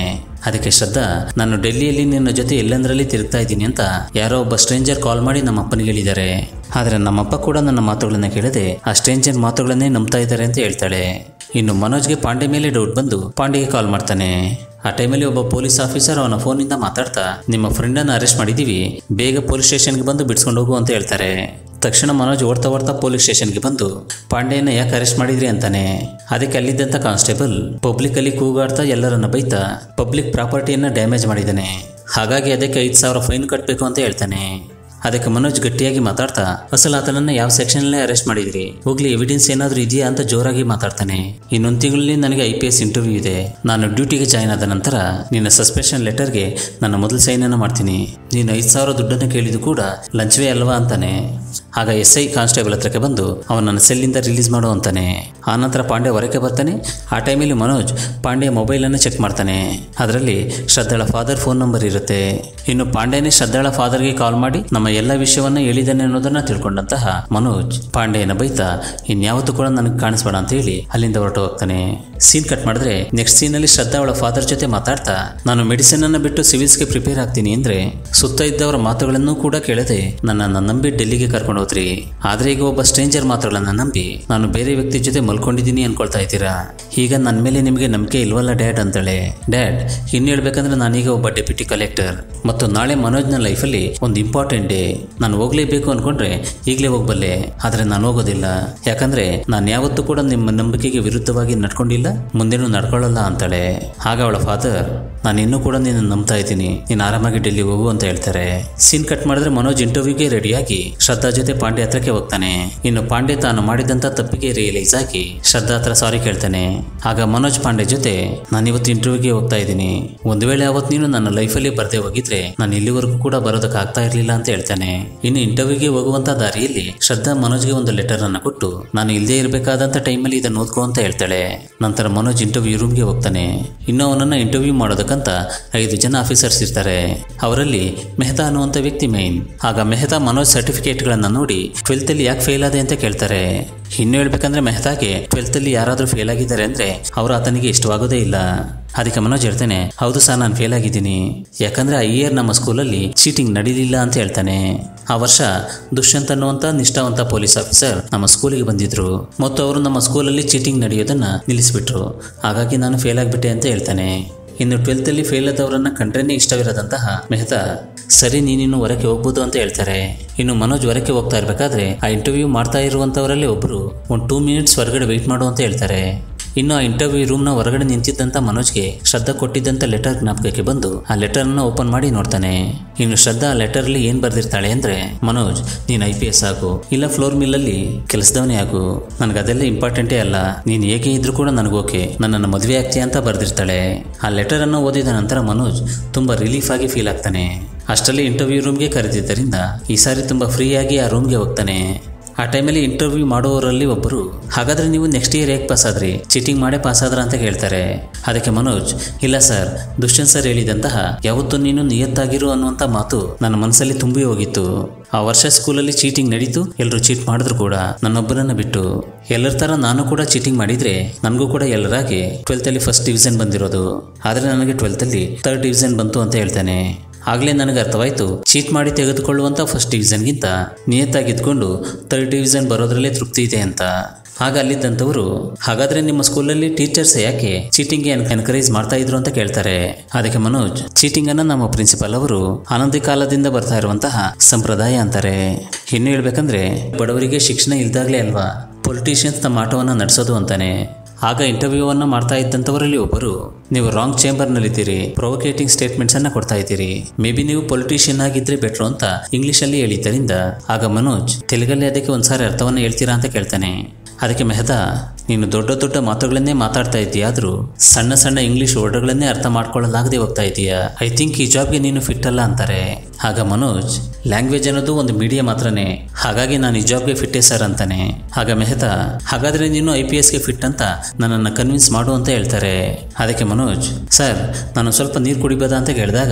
ಅದಕ್ಕೆ ಶ್ರದ್ಧಾ ನಾನು ಡೆಲ್ಲಿಯಲ್ಲಿ ನಿನ್ನ ಜೊತೆ ಎಲ್ಲೆಂದರಲ್ಲಿ ತಿರುಗ್ತಾ ಇದ್ದೀನಿ ಅಂತ ಯಾರೋ ಒಬ್ಬ ಸ್ಟ್ರೇಂಜರ್ ಕಾಲ್ ಮಾಡಿ ನಮ್ಮ ಅಪ್ಪನಿಗೆ ಹೇಳಿದ್ದಾರೆ ಆದರೆ ನಮ್ಮಪ್ಪ ಕೂಡ ನನ್ನ ಮಾತುಗಳನ್ನ ಕೇಳದೆ ಆ ಸ್ಟ್ರೇಂಜರ್ ಮಾತುಗಳನ್ನೇ ನಂಬ್ತಾ ಇದ್ದಾರೆ ಅಂತ ಹೇಳ್ತಾಳೆ ಇನ್ನು ಮನೋಜ್ಗೆ ಪಾಂಡೆ ಮೇಲೆ ಡೌಟ್ ಬಂದು ಪಾಂಡೆಗೆ ಕಾಲ್ ಮಾಡ್ತಾನೆ ಆ ಟೈಮಲ್ಲಿ ಒಬ್ಬ ಪೊಲೀಸ್ ಆಫೀಸರ್ ಅವನ ಫೋನಿಂದ ಮಾತಾಡ್ತಾ ನಿಮ್ಮ ಫ್ರೆಂಡನ್ನು ಅರೆಸ್ಟ್ ಮಾಡಿದ್ದೀವಿ ಬೇಗ ಪೊಲೀಸ್ ಸ್ಟೇಷನ್ಗೆ ಬಂದು ಬಿಡಿಸ್ಕೊಂಡು ಹೋಗು ಅಂತ ಹೇಳ್ತಾರೆ ತಕ್ಷಣ ಮನೋಜ್ ಓಡ್ತಾ ಓಡ್ತಾ ಪೊಲೀಸ್ ಸ್ಟೇಷನ್ಗೆ ಬಂದು ಪಾಂಡೆಯನ್ನ ಯಾಕೆ ಅರೆಸ್ಟ್ ಮಾಡಿದ್ರಿ ಅಂತಾನೆ ಅದಕ್ಕೆ ಅಲ್ಲಿದ್ದಂಥ ಕಾನ್ಸ್ಟೇಬಲ್ ಪಬ್ಲಿಕ್ ಅಲ್ಲಿ ಕೂಗಾಡ್ತಾ ಎಲ್ಲರನ್ನ ಬೈತಾ ಪಬ್ಲಿಕ್ ಪ್ರಾಪರ್ಟಿಯನ್ನ ಡ್ಯಾಮೇಜ್ ಮಾಡಿದ್ದಾನೆ ಹಾಗಾಗಿ ಅದಕ್ಕೆ ಐದು ಸಾವಿರ ಫೈನ್ ಕಟ್ಟಬೇಕು ಅಂತ ಹೇಳ್ತಾನೆ ಅದಕ್ಕೆ ಮನೋಜ್ ಗಟ್ಟಿಯಾಗಿ ಮಾತಾಡ್ತಾ ಅಸಲು ಆತನನ್ನ ಯಾವ ಸೆಕ್ಷನಲ್ಲೇ ಅರೆಸ್ಟ್ ಮಾಡಿದ್ರಿ ಹೋಗ್ಲಿ ಎವಿಡೆನ್ಸ್ ಏನಾದರೂ ಇದೆಯಾ ಅಂತ ಜೋರಾಗಿ ಮಾತಾಡ್ತಾನೆ ಇನ್ನೊಂದು ತಿಂಗಳಲ್ಲಿ ನನಗೆ ಐ ಪಿ ಎಸ್ ಇಂಟರ್ವ್ಯೂ ಇದೆ ನಾನು ಡ್ಯೂಟಿಗೆ ಜಾಯ್ನ್ ಆದ ನಂತರ ನಿನ್ನ ಸಸ್ಪೆನ್ಷನ್ ಲೆಟರ್ಗೆ ನನ್ನ ಮೊದಲ ಸೈನನ್ನು ಮಾಡ್ತೀನಿ ನೀನು ಐದು ಸಾವಿರ ದುಡ್ಡನ್ನು ಕೇಳಿದ್ದು ಕೂಡ ಲಂಚವೇ ಅಲ್ವಾ ಅಂತಾನೆ ಆಗ ಎಸ್ ಐ ಕಾನ್ಸ್ಟೇಬಲ್ ಹತ್ರಕ್ಕೆ ಬಂದು ಅವನನ್ನು ಸೆಲ್ಲಿಂದ ರಿಲೀಸ್ ಮಾಡು ಅಂತಾನೆ ಆನಂತರ ಪಾಂಡೆ ಹೊರಕ್ಕೆ ಬರ್ತಾನೆ ಆ ಟೈಮಲ್ಲಿ ಮನೋಜ್ ಪಾಂಡೆ ಮೊಬೈಲನ್ನು ಚೆಕ್ ಮಾಡ್ತಾನೆ ಅದರಲ್ಲಿ ಶ್ರದ್ಧಾಳ ಫಾದರ್ ಫೋನ್ ನಂಬರ್ ಇರುತ್ತೆ ಇನ್ನು ಪಾಂಡೆನೇ ಶ್ರದ್ಧಾಳ ಫಾದರ್ಗೆ ಕಾಲ್ ಮಾಡಿ ನಮ್ಮ ಎಲ್ಲ ವಿಷಯವನ್ನ ಹೇಳಿದ್ದಾನೆ ಅನ್ನೋದನ್ನ ತಿಳ್ಕೊಂಡಂತಹ ಮನೋಜ್ ಪಾಂಡೆಯನ್ನ ಬೈತಾ ಇನ್ಯಾವತ್ತೂ ಕೂಡ ನನಗೆ ಕಾಣಿಸ್ಬೇಡ ಅಂತ ಹೇಳಿ ಅಲ್ಲಿಂದ ಹೊರಟು ಹೋಗ್ತಾನೆ ಸೀನ್ ಕಟ್ ಮಾಡಿದ್ರೆ ನೆಕ್ಸ್ಟ್ ಸೀನಲ್ಲಿ ಶ್ರದ್ಧಾ ಅವಳ ಫಾದರ್ ಜೊತೆ ಮಾತಾಡ್ತಾ ನಾನು ಮೆಡಿಸಿನ್ ಅನ್ನ ಬಿಟ್ಟು ಸಿವಿಲ್ಸ್ಗೆ ಪ್ರಿಪೇರ್ ಆಗ್ತೀನಿ ಅಂದ್ರೆ ಸುತ್ತ ಇದ್ದವರ ಮಾತುಗಳನ್ನು ಕೂಡ ಕೇಳದೆ ನನ್ನನ್ನು ನಂಬಿ ಡೆಲ್ಲಿಗೆ ಕರ್ಕೊಂಡು ಹೋದ್ರಿ ಆದ್ರೆ ಈಗ ಒಬ್ಬ ಸ್ಟ್ರೇಂಜರ್ ಮಾತುಗಳನ್ನ ನಂಬಿ ನಾನು ಬೇರೆ ವ್ಯಕ್ತಿ ಜೊತೆ ಮಲ್ಕೊಂಡಿದ್ದೀನಿ ಅನ್ಕೊಳ್ತಾ ಇದ್ದೀರಾ ಈಗ ನನ್ನ ಮೇಲೆ ನಿಮಗೆ ನಂಬಿಕೆ ಇಲ್ವಲ್ಲ ಡ್ಯಾಡ್ ಅಂತಾಳೆ ಡ್ಯಾಡ್ ಇನ್ನು ಹೇಳ್ಬೇಕಂದ್ರೆ ನಾನೀಗ ಒಬ್ಬ ಡೆಪ್ಯೂಟಿ ಕಲೆಕ್ಟರ್ ಮತ್ತು ನಾಳೆ ಮನೋಜ್ನ ಲೈಫಲ್ಲಿ ಒಂದು ಇಂಪಾರ್ಟೆಂಟ್ ಡೇ ನಾನು ಹೋಗ್ಲೇಬೇಕು ಅನ್ಕೊಂಡ್ರೆ ಈಗಲೇ ಹೋಗ್ಬಲ್ಲೆ ಆದ್ರೆ ನಾನು ಹೋಗೋದಿಲ್ಲ ಯಾಕಂದ್ರೆ ನಾನು ಯಾವತ್ತೂ ಕೂಡ ನಿಮ್ಮ ನಂಬಿಕೆಗೆ ವಿರುದ್ಧವಾಗಿ ನಡ್ಕೊಂಡಿಲ್ಲ ಮುಂದೇನು ನಡ್ಕೊಳ್ಳಲ್ಲ ಅಂತಾಳೆ ಆಗ ಅವಳ ಫಾದರ್ ನಾನು ಇನ್ನೂ ಕೂಡ ನಿನ್ನ ನಂಬ್ತಾ ಇದ್ದೀನಿ ನೀನು ಆರಾಮಾಗಿ ಡೆಲ್ಲಿ ಹೋಗು ಅಂತ ಹೇಳ್ತಾರೆ ಸೀನ್ ಕಟ್ ಮಾಡಿದ್ರೆ ಮನೋಜ್ ಇಂಟರ್ವ್ಯೂಗೆ ರೆಡಿಯಾಗಿ ಶ್ರದ್ಧಾ ಜೊತೆ ಪಾಂಡೆ ಹತ್ರಕ್ಕೆ ಹೋಗ್ತಾನೆ ಇನ್ನು ಪಾಂಡೆ ತಾನು ಮಾಡಿದಂತ ತಪ್ಪಿಗೆ ರಿಯಲೈಸ್ ಆಗಿ ಶ್ರದ್ಧಾ ಹತ್ರ ಸಾರಿ ಕೇಳ್ತಾನೆ ಆಗ ಮನೋಜ್ ಪಾಂಡೆ ಜೊತೆ ನಾನು ಇವತ್ತು ಇಂಟರ್ವ್ಯೂಗೆ ಹೋಗ್ತಾ ಇದ್ದೀನಿ ಒಂದು ವೇಳೆ ಅವತ್ತು ನೀನು ನನ್ನ ಲೈಫಲ್ಲಿ ಬರ್ದೇ ಹೋಗಿದ್ರೆ ನಾನು ಇಲ್ಲಿವರೆಗೂ ಕೂಡ ಬರೋದಕ್ಕೆ ಆಗ್ತಾ ಇರಲಿಲ್ಲ ಅಂತ ಹೇಳ್ತಾನೆ ಇನ್ನು ಇಂಟರ್ವ್ಯೂಗೆ ಹೋಗುವಂತ ದಾರಿಯಲ್ಲಿ ಶ್ರದ್ಧಾ ಮನೋಜ್ಗೆ ಒಂದು ಲೆಟರ್ ಅನ್ನ ಕೊಟ್ಟು ನಾನು ಇಲ್ಲದೆ ಇರಬೇಕಾದಂತ ಟೈಮಲ್ಲಿ ಇದನ್ನು ಓದ್ಕೋ ಅಂತ ಹೇಳ್ತಾಳೆ ನಂತರ ಮನೋಜ್ ಇಂಟರ್ವ್ಯೂ ರೂಮ್ಗೆ ಹೋಗ್ತಾನೆ ಇನ್ನು ಅವನನ್ನ ಇಂಟರ್ವ್ಯೂ ಮಾಡೋದಕ್ಕಂತ ಐದು ಜನ ಆಫೀಸರ್ಸ್ ಇರ್ತಾರೆ ಅವರಲ್ಲಿ ಮೆಹ್ತಾ ಅನ್ನುವಂಥ ವ್ಯಕ್ತಿ ಮೈನ್ ಆಗ ಮೆಹ್ತಾ ಮನೋಜ್ ಸರ್ಟಿಫಿಕೇಟ್ಗಳನ್ನ ನೋಡಿ ಟ್ವೆಲ್ತ್ ಅಲ್ಲಿ ಯಾಕೆ ಫೇಲ್ ಆದೆ ಅಂತ ಕೇಳ್ತಾರೆ ಇನ್ನು ಹೇಳ್ಬೇಕಂದ್ರೆ ಮೆಹ್ತಾಗೆ ಟ್ವೆಲ್ತ್ ಅಲ್ಲಿ ಯಾರಾದರೂ ಫೇಲ್ ಆಗಿದ್ದಾರೆ ಅಂದ್ರೆ ಅವರು ಆತನಿಗೆ ಇಷ್ಟವಾಗೋದೇ ಇಲ್ಲ ಅದಕ್ಕೆ ಮನೋಜ್ ಹೇಳ್ತಾನೆ ಹೌದು ಸರ್ ನಾನು ಫೇಲ್ ಆಗಿದ್ದೀನಿ ಯಾಕಂದ್ರೆ ಆ ಇಯರ್ ನಮ್ಮ ಸ್ಕೂಲಲ್ಲಿ ಚೀಟಿಂಗ್ ನಡೀಲಿಲ್ಲ ಅಂತ ಹೇಳ್ತಾನೆ ಆ ವರ್ಷ ದುಷ್ಯಂತ್ ಅನ್ನುವಂಥ ನಿಷ್ಠಾವಂತ ಪೊಲೀಸ್ ಆಫೀಸರ್ ನಮ್ಮ ಸ್ಕೂಲಿಗೆ ಬಂದಿದ್ರು ಮತ್ತು ಅವರು ನಮ್ಮ ಸ್ಕೂಲಲ್ಲಿ ಚೀಟಿಂಗ್ ನಡೆಯೋದನ್ನ ನಿಲ್ಲಿಸ್ಬಿಟ್ರು ಹಾಗಾಗಿ ನಾನು ಫೇಲ್ ಆಗಿಬಿಟ್ಟೆ ಅಂತ ಹೇಳ್ತಾನೆ ಇನ್ನು ಟ್ವೆಲ್ತಲ್ಲಿ ಫೇಲ್ ಆದವರನ್ನ ಕಂಡ್ರೇನೆ ಇಷ್ಟವಿರದಂತಹ ಮೆಹ್ತಾ ಸರಿ ನೀನಿನ್ನು ಹೊರಕ್ಕೆ ಹೋಗ್ಬೋದು ಅಂತ ಹೇಳ್ತಾರೆ ಇನ್ನು ಮನೋಜ್ ಹೊರಕ್ಕೆ ಹೋಗ್ತಾ ಇರಬೇಕಾದ್ರೆ ಆ ಇಂಟರ್ವ್ಯೂ ಮಾಡ್ತಾ ಇರುವಂಥವರಲ್ಲಿ ಒಬ್ಬರು ಒಂದು ಟೂ ಮಿನಿಟ್ಸ್ ಹೊರಗಡೆ ವೆಯ್ಟ್ ಮಾಡು ಅಂತ ಹೇಳ್ತಾರೆ ಇನ್ನು ಆ ಇಂಟರ್ವ್ಯೂ ರೂಮ್ನ ಹೊರಗಡೆ ನಿಂತಿದ್ದಂಥ ಮನೋಜ್ಗೆ ಶ್ರದ್ಧಾ ಕೊಟ್ಟಿದ್ದಂಥ ಲೆಟರ್ ಜ್ಞಾಪಕಕ್ಕೆ ಬಂದು ಆ ಲೆಟರ್ನ ಓಪನ್ ಮಾಡಿ ನೋಡ್ತಾನೆ ಇನ್ನು ಶ್ರದ್ಧಾ ಆ ಲೆಟರ್ಲಿ ಏನು ಬರ್ದಿರ್ತಾಳೆ ಅಂದ್ರೆ ಮನೋಜ್ ನೀನು ಐ ಪಿ ಎಸ್ ಆಗು ಇಲ್ಲ ಫ್ಲೋರ್ ಮಿಲ್ಲಲ್ಲಿ ಕೆಲಸದವನೇ ಆಗು ನನಗೆ ಅದೆಲ್ಲ ಇಂಪಾರ್ಟೆಂಟೇ ಅಲ್ಲ ನೀನು ಹೇಗೆ ಇದ್ರೂ ಕೂಡ ನನಗೆ ಓಕೆ ನನ್ನನ್ನು ಮದುವೆ ಆಗ್ತೀಯ ಅಂತ ಬರ್ದಿರ್ತಾಳೆ ಆ ಲೆಟರನ್ನು ಓದಿದ ನಂತರ ಮನೋಜ್ ತುಂಬ ರಿಲೀಫ್ ಆಗಿ ಫೀಲ್ ಆಗ್ತಾನೆ ಅಷ್ಟರಲ್ಲಿ ಇಂಟರ್ವ್ಯೂ ರೂಮ್ಗೆ ಕರೆದಿದ್ದರಿಂದ ಈ ಸಾರಿ ತುಂಬ ಫ್ರೀಯಾಗಿ ಆ ರೂಮ್ಗೆ ಹೋಗ್ತಾನೆ ಆ ಟೈಮಲ್ಲಿ ಇಂಟರ್ವ್ಯೂ ಮಾಡುವವರಲ್ಲಿ ಒಬ್ಬರು ಹಾಗಾದ್ರೆ ನೀವು ನೆಕ್ಸ್ಟ್ ಇಯರ್ ಹೇಗೆ ಪಾಸ್ ಆದ್ರಿ ಚೀಟಿಂಗ್ ಮಾಡೇ ಪಾಸ್ ಆದ್ರ ಅಂತ ಕೇಳ್ತಾರೆ ಅದಕ್ಕೆ ಮನೋಜ್ ಇಲ್ಲ ಸರ್ ದುಷ್ಯಂತ್ ಸರ್ ಹೇಳಿದಂತಹ ಯಾವತ್ತೂ ನೀನು ನಿಯತ್ತಾಗಿರು ಅನ್ನುವಂಥ ಮಾತು ನನ್ನ ಮನಸ್ಸಲ್ಲಿ ತುಂಬಿ ಹೋಗಿತ್ತು ಆ ವರ್ಷ ಸ್ಕೂಲಲ್ಲಿ ಚೀಟಿಂಗ್ ನಡೀತು ಎಲ್ಲರೂ ಚೀಟ್ ಮಾಡಿದ್ರು ಕೂಡ ನನ್ನೊಬ್ಬರನ್ನ ಬಿಟ್ಟು ಎಲ್ಲರ ಥರ ನಾನು ಕೂಡ ಚೀಟಿಂಗ್ ಮಾಡಿದ್ರೆ ನನಗೂ ಕೂಡ ಎಲ್ಲರಾಗಿ ಟ್ವೆಲ್ತಲ್ಲಿ ಫಸ್ಟ್ ಡಿವಿಷನ್ ಬಂದಿರೋದು ಆದರೆ ನನಗೆ ಟ್ವೆಲ್ತಲ್ಲಿ ಥರ್ಡ್ ಡಿವಿಷನ್ ಬಂತು ಅಂತ ಹೇಳ್ತಾನೆ ಆಗಲೇ ನನಗೆ ಅರ್ಥವಾಯಿತು ಚೀಟ್ ಮಾಡಿ ತೆಗೆದುಕೊಳ್ಳುವಂಥ ಫಸ್ಟ್ ಡಿವಿಷನ್ಗಿಂತ ನಿಯತ್ತಾಗಿದ್ಕೊಂಡು ಥರ್ಡ್ ಡಿವಿಷನ್ ಬರೋದ್ರಲ್ಲೇ ತೃಪ್ತಿ ಇದೆ ಅಂತ ಆಗ ಅಲ್ಲಿದ್ದಂಥವರು ಹಾಗಾದ್ರೆ ನಿಮ್ಮ ಸ್ಕೂಲಲ್ಲಿ ಟೀಚರ್ಸ್ ಯಾಕೆ ಚೀಟಿಂಗ್ಗೆ ಎನ್ಕರೇಜ್ ಮಾಡ್ತಾ ಇದ್ರು ಅಂತ ಕೇಳ್ತಾರೆ ಅದಕ್ಕೆ ಮನೋಜ್ ಚೀಟಿಂಗ್ ಅನ್ನ ನಮ್ಮ ಪ್ರಿನ್ಸಿಪಲ್ ಅವರು ಆನಂದಿ ಕಾಲದಿಂದ ಬರ್ತಾ ಇರುವಂತಹ ಸಂಪ್ರದಾಯ ಅಂತಾರೆ ಇನ್ನು ಹೇಳ್ಬೇಕಂದ್ರೆ ಬಡವರಿಗೆ ಶಿಕ್ಷಣ ಇಲ್ದಾಗ್ಲೇ ಅಲ್ವಾ ಪೊಲಿಟಿಷಿಯನ್ಸ್ ತಮ್ಮ ಆಟವನ್ನ ನಡೆಸೋದು ಅಂತಾನೆ ಆಗ ಇಂಟರ್ವ್ಯೂವನ್ನು ಮಾಡ್ತಾ ಇದ್ದಂಥವರಲ್ಲಿ ಒಬ್ಬರು ನೀವು ರಾಂಗ್ ಚೇಂಬರ್ನಲ್ಲಿದ್ದೀರಿ ಪ್ರೊವೊಕೇಟಿಂಗ್ ಸ್ಟೇಟ್ಮೆಂಟ್ಸ್ ಅನ್ನ ಕೊಡ್ತಾ ಇದ್ದೀರಿ ಮೇ ಬಿ ನೀವು ಪೊಲಿಟಿಷಿಯನ್ ಆಗಿದ್ರೆ ಬೆಟ್ರು ಅಂತ ಇಂಗ್ಲಿಷಲ್ಲಿ ಹೇಳಿದ್ದರಿಂದ ಆಗ ಮನೋಜ್ ತೆಲುಗಲ್ಲಿ ಅದಕ್ಕೆ ಒಂದ್ಸಾರಿ ಅರ್ಥವನ್ನು ಹೇಳ್ತೀರಾ ಅಂತ ಕೇಳ್ತಾನೆ ಅದಕ್ಕೆ ಮೆಹತಾ ನೀನು ದೊಡ್ಡ ದೊಡ್ಡ ಮಾತುಗಳನ್ನೇ ಮಾತಾಡ್ತಾ ಇದ್ದೀಯಾದ್ರೂ ಸಣ್ಣ ಸಣ್ಣ ಇಂಗ್ಲಿಷ್ ವರ್ಡ್ಗಳನ್ನೇ ಅರ್ಥ ಮಾಡ್ಕೊಳ್ಳಲಾಗದೆ ಹೋಗ್ತಾ ಇದೀಯಾ ಐ ಥಿಂಕ್ ಈ ಜಾಬ್ಗೆ ನೀನು ಫಿಟ್ ಅಲ್ಲ ಅಂತಾರೆ ಆಗ ಮನೋಜ್ ಲ್ಯಾಂಗ್ವೇಜ್ ಅನ್ನೋದು ಒಂದು ಮೀಡಿಯಾ ಮಾತ್ರನೇ ಹಾಗಾಗಿ ನಾನು ಈ ಜಾಬ್ಗೆ ಫಿಟ್ಟೇ ಸರ್ ಅಂತಾನೆ ಆಗ ಮೆಹತಾ ಹಾಗಾದ್ರೆ ನೀನು ಐ ಪಿ ಎಸ್ಗೆ ಫಿಟ್ ಅಂತ ನನ್ನನ್ನು ಕನ್ವಿನ್ಸ್ ಮಾಡು ಅಂತ ಹೇಳ್ತಾರೆ ಅದಕ್ಕೆ ಮನೋಜ್ ಸರ್ ನಾನು ಸ್ವಲ್ಪ ನೀರು ಕುಡಿಬೋದಾ ಅಂತ ಕೇಳಿದಾಗ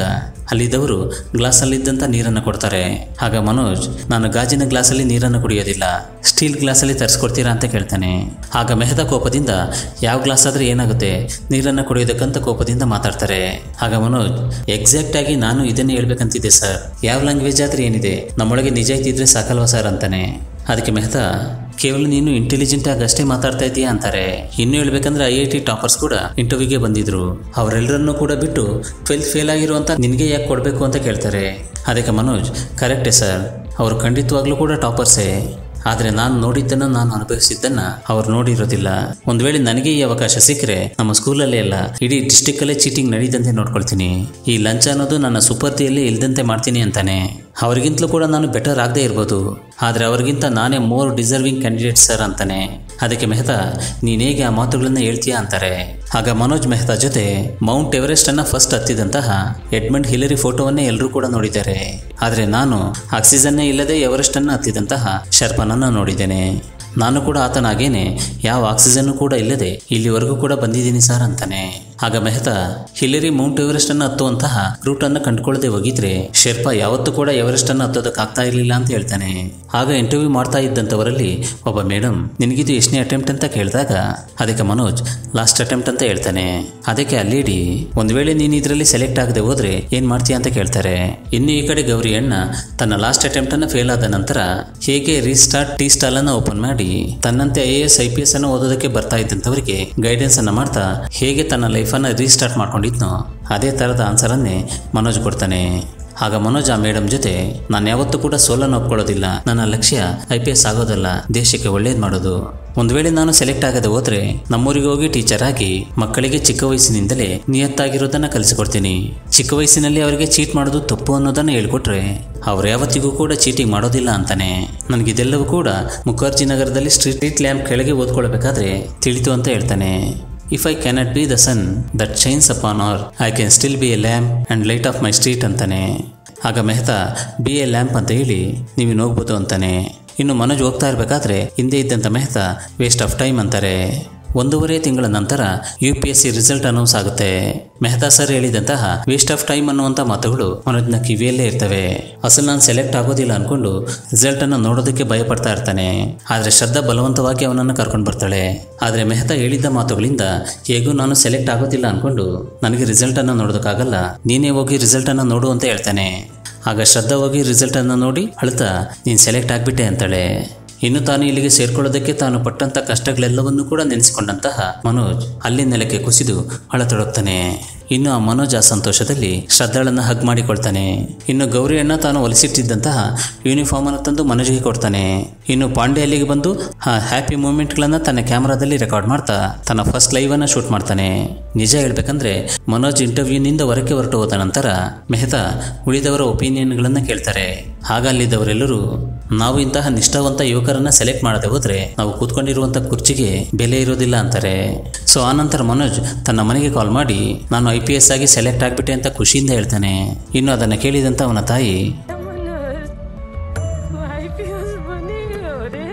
ಅಲ್ಲಿದ್ದವರು ಗ್ಲಾಸಲ್ಲಿದ್ದಂಥ ನೀರನ್ನು ಕೊಡ್ತಾರೆ ಆಗ ಮನೋಜ್ ನಾನು ಗಾಜಿನ ಗ್ಲಾಸಲ್ಲಿ ನೀರನ್ನು ಕುಡಿಯೋದಿಲ್ಲ ಸ್ಟೀಲ್ ಗ್ಲಾಸಲ್ಲಿ ತರಿಸ್ಕೊಡ್ತೀರಾ ಅಂತ ಕೇಳ್ತಾನೆ ಆಗ ಮೆಹತಾ ಕೋಪದಿಂದ ಯಾವ ಗ್ಲಾಸ್ ಆದ್ರೆ ಏನಾಗುತ್ತೆ ನೀರನ್ನು ಕುಡಿಯೋದಕ್ಕಂತ ಕೋಪದಿಂದ ಮಾತಾಡ್ತಾರೆ ಆಗ ಮನೋಜ್ ಎಕ್ಸಾಕ್ಟ್ ಆಗಿ ನಾನು ಇದನ್ನೇ ಹೇಳ್ಬೇಕಂತಿದ್ದೆ ಸರ್ ಯಾವ ಲ್ಯಾಂಗ್ವೇಜ್ ಆದ್ರೆ ಏನಿದೆ ನಮ್ಮೊಳಗೆ ನಿಜ ಇದ್ದಿದ್ರೆ ಸಾಕಲ್ವಾ ಸರ್ ಅಂತಾನೆ ಅದಕ್ಕೆ ಮೆಹತಾ ಕೇವಲ ನೀನು ಇಂಟೆಲಿಜೆಂಟ್ ಆಗಿ ಅಷ್ಟೇ ಮಾತಾಡ್ತಾ ಇದೀಯಾ ಅಂತಾರೆ ಇನ್ನು ಹೇಳ್ಬೇಕಂದ್ರೆ ಐ ಐ ಟಿ ಟಾಪರ್ಸ್ ಕೂಡ ಇಂಟರ್ವ್ಯೂಗೆ ಬಂದಿದ್ರು ಅವರೆಲ್ಲರನ್ನೂ ಕೂಡ ಬಿಟ್ಟು ಟ್ವೆಲ್ತ್ ಫೇಲ್ ಆಗಿರುವಂತ ನಿನಗೆ ಯಾಕೆ ಕೊಡಬೇಕು ಅಂತ ಕೇಳ್ತಾರೆ ಅದಕ್ಕೆ ಮನೋಜ್ ಕರೆಕ್ಟೇ ಸರ್ ಅವರು ಖಂಡಿತವಾಗ್ಲೂ ಕೂಡ ಟಾಪರ್ಸೇ ಆದರೆ ನಾನು ನೋಡಿದ್ದನ್ನು ನಾನು ಅನುಭವಿಸಿದ್ದನ್ನ ಅವ್ರು ನೋಡಿರೋದಿಲ್ಲ ಒಂದು ವೇಳೆ ನನಗೆ ಈ ಅವಕಾಶ ಸಿಕ್ಕರೆ ನಮ್ಮ ಸ್ಕೂಲಲ್ಲೇ ಅಲ್ಲ ಇಡೀ ಡಿಸ್ಟಿಕ್ಕಲ್ಲೇ ಚೀಟಿಂಗ್ ನಡೀದಂತೆ ನೋಡ್ಕೊಳ್ತೀನಿ ಈ ಲಂಚ್ ಅನ್ನೋದು ನನ್ನ ಸುಪರ್ತಿಯಲ್ಲಿ ಇಲ್ದಂತೆ ಮಾಡ್ತೀನಿ ಅಂತಾನೆ ಅವ್ರಿಗಿಂತಲೂ ಕೂಡ ನಾನು ಬೆಟರ್ ಆಗದೆ ಇರ್ಬೋದು ಆದರೆ ಅವ್ರಿಗಿಂತ ನಾನೇ ಮೋರ್ ಡಿಸರ್ವಿಂಗ್ ಕ್ಯಾಂಡಿಡೇಟ್ ಸರ್ ಅಂತಾನೆ ಅದಕ್ಕೆ ಮೆಹತಾ ನೀನು ಹೇಗೆ ಆ ಮಾತುಗಳನ್ನ ಹೇಳ್ತೀಯಾ ಅಂತಾರೆ ಆಗ ಮನೋಜ್ ಮೆಹ್ತಾ ಜೊತೆ ಮೌಂಟ್ ಎವರೆಸ್ಟ್ ಅನ್ನ ಫಸ್ಟ್ ಹತ್ತಿದಂತಹ ಎಡ್ಮಂಡ್ ಹಿಲರಿ ಫೋಟೋವನ್ನೇ ಎಲ್ಲರೂ ಕೂಡ ನೋಡಿದ್ದಾರೆ ಆದರೆ ನಾನು ಆಕ್ಸಿಜನ್ನೇ ಇಲ್ಲದೆ ಎವರೆಸ್ಟ್ ಅನ್ನ ಹತ್ತಿದಂತಹ ಶರ್ಪನನ್ನ ನೋಡಿದ್ದೇನೆ ನಾನು ಕೂಡ ಆತನಾಗೇನೆ ಯಾವ ಆಕ್ಸಿಜನ್ ಕೂಡ ಇಲ್ಲದೆ ಇಲ್ಲಿವರೆಗೂ ಕೂಡ ಬಂದಿದ್ದೀನಿ ಸರ್ ಅಂತಾನೆ ಆಗ ಮೆಹತಾ ಹಿಲರಿ ಮೌಂಟ್ ಎವರೆಸ್ಟ್ ಅನ್ನು ಹತ್ತುವಂತಹ ರೂಟ್ ಅನ್ನು ಕಂಡುಕೊಳ್ಳದೆ ಹೋಗಿದ್ರೆ ಶೆರ್ಪಾ ಯಾವತ್ತೂ ಕೂಡ ಎವರೆಸ್ಟ್ ಅನ್ನು ಹತ್ತೋದಕ್ಕಾಗ್ತಾ ಇರಲಿಲ್ಲ ಅಂತ ಹೇಳ್ತಾನೆ ಆಗ ಇಂಟರ್ವ್ಯೂ ಮಾಡ್ತಾ ಇದ್ದಂಥವರಲ್ಲಿ ಒಬ್ಬ ಮೇಡಮ್ ನಿನಗಿದು ಎಷ್ಟನೇ ಅಟೆಂಪ್ಟ್ ಅಂತ ಕೇಳಿದಾಗ ಅದಕ್ಕೆ ಮನೋಜ್ ಲಾಸ್ಟ್ ಅಟೆಂಪ್ಟ್ ಅಂತ ಹೇಳ್ತಾನೆ ಅದಕ್ಕೆ ಆ ಲೇಡಿ ಒಂದ್ ವೇಳೆ ನೀನು ಇದರಲ್ಲಿ ಸೆಲೆಕ್ಟ್ ಆಗದೆ ಹೋದ್ರೆ ಏನ್ ಮಾಡ್ತೀಯ ಅಂತ ಕೇಳ್ತಾರೆ ಇನ್ನು ಈ ಕಡೆ ಗೌರಿ ಅಣ್ಣ ತನ್ನ ಲಾಸ್ಟ್ ಅಟೆಂಪ್ಟ್ ಅನ್ನ ಫೇಲ್ ಆದ ನಂತರ ಹೇಗೆ ರೀಸ್ಟಾರ್ಟ್ ಟೀ ಸ್ಟಾಲ್ ಅನ್ನ ಓಪನ್ ಮಾಡಿ ತನ್ನಂತೆ I A S I P S ಅನ್ನು ಓದೋದಕ್ಕೆ ಬರ್ತಾ ಇದ್ದಂಥವರಿಗೆ ಗೈಡೆನ್ಸ್ ಅನ್ನ ಮಾಡ್ತಾ ಹೇಗೆ ತನ್ನ ಲೈಫನ್ನು ರೀಸ್ಟಾರ್ಟ್ ಮಾಡ್ಕೊಂಡಿದ್ನೋ ಅದೇ ಥರದ ಆನ್ಸರನ್ನೇ ಮನೋಜ್ ಕೊಡ್ತಾನೆ ಆಗ ಮನೋಜ್ ಆ ಮೇಡಮ್ ಜೊತೆ ನಾನು ಯಾವತ್ತೂ ಕೂಡ ಸೋಲನ್ನು ಒಪ್ಕೊಳ್ಳೋದಿಲ್ಲ ನನ್ನ ಲಕ್ಷ್ಯ ಐ ಪಿ ಎಸ್ ಆಗೋದಲ್ಲ ದೇಶಕ್ಕೆ ಒಳ್ಳೇದು ಮಾಡೋದು ಒಂದು ವೇಳೆ ನಾನು ಸೆಲೆಕ್ಟ್ ಆಗದೆ ಹೋದ್ರೆ ನಮ್ಮೂರಿಗೆ ಹೋಗಿ ಟೀಚರ್ ಆಗಿ ಮಕ್ಕಳಿಗೆ ಚಿಕ್ಕ ವಯಸ್ಸಿನಿಂದಲೇ ನಿಯತ್ತಾಗಿರೋದನ್ನ ಕಲಿಸಿಕೊಡ್ತೀನಿ ಚಿಕ್ಕ ವಯಸ್ಸಿನಲ್ಲಿ ಅವರಿಗೆ ಚೀಟ್ ಮಾಡೋದು ತಪ್ಪು ಅನ್ನೋದನ್ನ ಹೇಳ್ಕೊಟ್ರೆ ಅವ್ರು ಯಾವತ್ತಿಗೂ ಕೂಡ ಚೀಟಿಂಗ್ ಮಾಡೋದಿಲ್ಲ ಅಂತಾನೆ ನನಗಿದೆಲ್ಲವೂ ಕೂಡ ಮುಖರ್ಜಿ ನಗರದಲ್ಲಿ ಸ್ಟ್ರೀಟ್ ಲ್ಯಾಂಪ್ ಕೆಳಗೆ ಓದ್ಕೊಳ್ಬೇಕಾದ್ರೆ ತಿಳಿತು ಅಂತ ಹೇಳ್ತಾನೆ if I cannot be the sun that shines upon or I can still be a lamp and light of my street ಅಂತಾನೆ ಆಗ ಮೆಹತಾ ಬಿ ಎ ಲ್ಯಾಂಪ್ ಅಂತ ಹೇಳಿ ನೀವು ಹೋಗ್ಬೋದು ಅಂತಾನೆ ಇನ್ನು ಮನೋಜ್ ಹೋಗ್ತಾ ಇರಬೇಕಾದ್ರೆ ಹಿಂದೆ ಇದ್ದಂಥ ಮೆಹತಾ ವೇಸ್ಟ್ ಆಫ್ ಟೈಮ್ ಅಂತಾರೆ ಒಂದೂವರೆ ತಿಂಗಳ ನಂತರ U P S C result announce ಆಗುತ್ತೆ ಮೆಹತಾ ಸರ್ ಹೇಳಿದಂತಹ ವೇಸ್ಟ್ ಆಫ್ ಟೈಮ್ ಅನ್ನುವಂಥ ಮಾತುಗಳು ಮನೋಜ್ನ ಕಿವಿಯಲ್ಲೇ ಇರ್ತವೆ ಅಸಲು ನಾನು ಸೆಲೆಕ್ಟ್ ಆಗೋದಿಲ್ಲ ಅನ್ಕೊಂಡು ರಿಸಲ್ಟ್ ಅನ್ನು ನೋಡೋದಕ್ಕೆ ಭಯಪಡ್ತಾ ಇರ್ತಾನೆ ಆದ್ರೆ ಶ್ರದ್ಧಾ ಬಲವಂತವಾಗಿ ಅವನನ್ನು ಕರ್ಕೊಂಡು ಬರ್ತಾಳೆ ಆದ್ರೆ ಮೆಹತಾ ಹೇಳಿದ್ದ ಮಾತುಗಳಿಂದ ಹೇಗೂ ನಾನು ಸೆಲೆಕ್ಟ್ ಆಗೋದಿಲ್ಲ ಅನ್ಕೊಂಡು ನನಗೆ ರಿಸಲ್ಟ್ ಅನ್ನು ನೋಡೋದಕ್ಕಾಗಲ್ಲ ನೀನೇ ಹೋಗಿ ರಿಸಲ್ಟ್ ಅನ್ನು ನೋಡು ಅಂತ ಹೇಳ್ತಾನೆ ಆಗ ಶ್ರದ್ಧಾ ಹೋಗಿ ರಿಸಲ್ಟ್ ಅನ್ನು ನೋಡಿ ಅಳ್ತಾ ನೀನು ಸೆಲೆಕ್ಟ್ ಆಗ್ಬಿಟ್ಟೆ ಅಂತಾಳೆ ಇನ್ನು ತಾನು ಇಲ್ಲಿಗೆ ಸೇರ್ಕೊಳ್ಳೋದಕ್ಕೆ ತಾನು ಪಟ್ಟಂತ ಕಷ್ಟಗಳೆಲ್ಲವನ್ನೂ ಕೂಡ ನೆನೆಸಿಕೊಂಡಂತಹ ಮನೋಜ್ ಅಲ್ಲಿ ನೆಲಕ್ಕೆ ಕುಸಿದು ಅಳತೊಡಗ್ತಾನೆ ಇನ್ನು ಆ ಮನೋಜ್ ಆ ಸಂತೋಷದಲ್ಲಿ ಶ್ರದ್ಧಾಳನ್ನ ಹಗ್ ಮಾಡಿಕೊಳ್ತಾನೆ ಇನ್ನು ಗೌರಿಯನ್ನ ತಾನು ಹೊಲಿಸಿಟ್ಟಿದ್ದಂತಹ ಯೂನಿಫಾರ್ಮ್ ಅನ್ನು ತಂದು ಮನೋಜ್ಗೆ ಕೊಡ್ತಾನೆ ಇನ್ನು ಪಾಂಡೆ ಅಲ್ಲಿಗೆ ಬಂದು ಆ ಹ್ಯಾಪಿ ಮೂಮೆಂಟ್ಗಳನ್ನ ತನ್ನ ಕ್ಯಾಮರಾದಲ್ಲಿ ರೆಕಾರ್ಡ್ ಮಾಡ್ತಾ ತನ್ನ ಫಸ್ಟ್ ಲೈವ್ ಅನ್ನ ಶೂಟ್ ಮಾಡ್ತಾನೆ ನಿಜ ಹೇಳ್ಬೇಕಂದ್ರೆ ಮನೋಜ್ ಇಂಟರ್ವ್ಯೂನಿಂದ ಹೊರಕ್ಕೆ ಹೊರಟು ಹೋದ ನಂತರ ಮೆಹತಾ ಉಳಿದವರ ಒಪಿನಿಯನ್ಗಳನ್ನ ಕೇಳ್ತಾರೆ ಆಗ ಅಲ್ಲಿದ್ದವರೆಲ್ಲರೂ ನಾವು ಇಂತಹ ನಿಷ್ಠಾವಂತ ಯುವಕರನ್ನ ಸೆಲೆಕ್ಟ್ ಮಾಡದೆ ಹೋದ್ರೆ ನಾವು ಕೂತ್ಕೊಂಡಿರುವಂತ ಕುರ್ಚಿಗೆ ಬೆಲೆ ಇರೋದಿಲ್ಲ ಅಂತಾರೆ ಸೊ ಆನಂತರ ಮನೋಜ್ ತನ್ನ ಮನೆಗೆ ಕಾಲ್ ಮಾಡಿ ನಾನು ಐ ಪಿ ಎಸ್ ಆಗಿ ಸೆಲೆಕ್ಟ್ ಆಗ್ಬಿಟ್ಟೆ ಅಂತ ಖುಷಿಯಿಂದ ಹೇಳ್ತಾನೆ ಇನ್ನು ಅದನ್ನು ಕೇಳಿದಂತ ಅವನ ತಾಯಿ मनोज आई पी एस बनी हो रे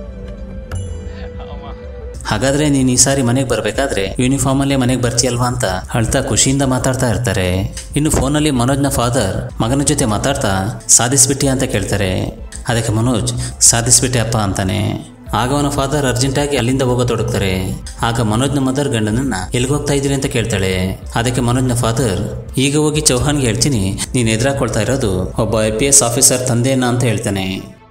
ಹಾಗಾದ್ರೆ ನೀನು ಈ ಸಾರಿ ಮನೆಗೆ ಬರಬೇಕಾದ್ರೆ ಯೂನಿಫಾರ್ಮ್ ಅಲ್ಲೇ ಮನೆಗೆ ಬರ್ತೀಯಲ್ವಾ ಅಂತ ಅಳ್ತಾ ಖುಷಿಯಿಂದ ಮಾತಾಡ್ತಾ ಇರ್ತಾರೆ ಇನ್ನು ಫೋನಲ್ಲಿ ಮನೋಜ್ನ ಫಾದರ್ ಮಗನ ಜೊತೆ ಮಾತಾಡ್ತಾ ಸಾಧಿಸ್ಬಿಟ್ಟಿ ಅಂತ ಕೇಳ್ತಾರೆ ಅದಕ್ಕೆ ಮನೋಜ್ ಸಾಧಿಸ್ಬಿಟ್ಟೆ ಅಪ್ಪ ಅಂತಾನೆ ಆಗ ಅವನ ಫಾದರ್ ಅರ್ಜೆಂಟಾಗಿ ಅಲ್ಲಿಂದ ಹೋಗೋತೊಡಗ್ತಾರೆ ಆಗ ಮನೋಜ್ನ ಮದರ್ ಗಂಡನನ್ನ ಎಲ್ಲಿಗೆ ಹೋಗ್ತಾ ಇದ್ದೀರಿ ಅಂತ ಕೇಳ್ತಾಳೆ ಅದಕ್ಕೆ ಮನೋಜ್ನ ಫಾದರ್ ಈಗ ಹೋಗಿ ಚೌಹಾನ್ಗೆ ಹೇಳ್ತೀನಿ ನೀನು ಎದುರಾಕೊಳ್ತಾ ಇರೋದು ಒಬ್ಬ ಐ ಪಿ ಎಸ್ ಆಫೀಸರ್ ತಂದೆಯನ್ನ ಅಂತ ಹೇಳ್ತಾನೆ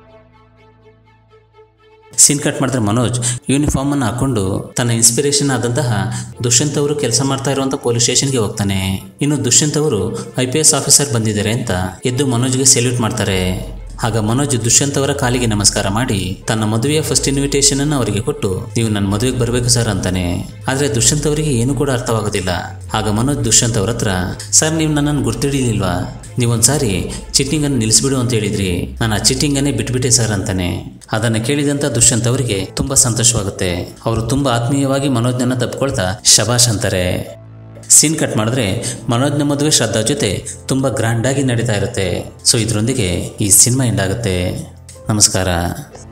ಸೀನ್ ಕಟ್ ಮಾಡಿದ್ರೆ ಮನೋಜ್ ಯೂನಿಫಾರ್ಮ್ ಅನ್ನು ಹಾಕೊಂಡು ತನ್ನ ಇನ್ಸ್ಪಿರೇಷನ್ ಆದಂತಹ ದುಷ್ಯಂತ್ ಅವರು ಕೆಲಸ ಮಾಡ್ತಾ ಇರುವಂತ ಪೊಲೀಸ್ ಸ್ಟೇಷನ್ಗೆ ಹೋಗ್ತಾನೆ ಇನ್ನು ದುಷ್ಯಂತ್ ಅವರು ಐ ಪಿ ಎಸ್ ಆಫೀಸರ್ ಬಂದಿದ್ದಾರೆ ಅಂತ ಎದ್ದು ಮನೋಜ್ಗೆ ಸೆಲ್ಯೂಟ್ ಮಾಡ್ತಾರೆ ಆಗ ಮನೋಜ್ ದುಷ್ಯಂತ್ ಅವರ ಕಾಲಿಗೆ ನಮಸ್ಕಾರ ಮಾಡಿ ತನ್ನ ಮದುವೆಯ ಫಸ್ಟ್ ಇನ್ವಿಟೇಷನ್ ಅನ್ನು ಅವರಿಗೆ ಕೊಟ್ಟು ನೀವು ನನ್ನ ಮದುವೆಗೆ ಬರಬೇಕು ಸರ್ ಅಂತಾನೆ ಆದ್ರೆ ದುಷ್ಯಂತ್ ಅವರಿಗೆ ಏನು ಕೂಡ ಅರ್ಥವಾಗೋದಿಲ್ಲ ಆಗ ಮನೋಜ್ ದುಷ್ಯಂತ್ ಅವ್ರ ಹತ್ರ ಸರ್ ನೀವು ನನ್ನನ್ನು ಗುರ್ತಿಡಿಲಿಲ್ವಾ ನೀವೊಂದ್ಸಾರಿ ಚಿಟ್ಟಿಂಗ್ ಅನ್ನು ನಿಲ್ಲಿಸ್ಬಿಡು ಅಂತ ಹೇಳಿದ್ರಿ ನಾನು ಆ ಚಿಟ್ಟಿಂಗ್ ಅನ್ನೇ ಬಿಟ್ಬಿಟ್ಟೆ ಸರ್ ಅಂತಾನೆ ಅದನ್ನು ಕೇಳಿದಂತ ದುಷ್ಯಂತ್ ಅವರಿಗೆ ತುಂಬಾ ಸಂತೋಷವಾಗುತ್ತೆ ಅವರು ತುಂಬಾ ಆತ್ಮೀಯವಾಗಿ ಮನೋಜ್ನನ್ನ ತಪ್ಕೊಳ್ತಾ ಶಬಾಷ್ ಅಂತಾರೆ ಸೀನ್ ಕಟ್ ಮಾಡಿದ್ರೆ ಮನೋಜ್ನ ಮದುವೆ ಶ್ರದ್ಧಾ ಜೊತೆ ತುಂಬ ಗ್ರ್ಯಾಂಡಾಗಿ ನಡೀತಾ ಇರುತ್ತೆ ಸೊ ಇದರೊಂದಿಗೆ ಈ ಸಿನಿಮಾ ಎಂಡ್ ಆಗುತ್ತೆ ನಮಸ್ಕಾರ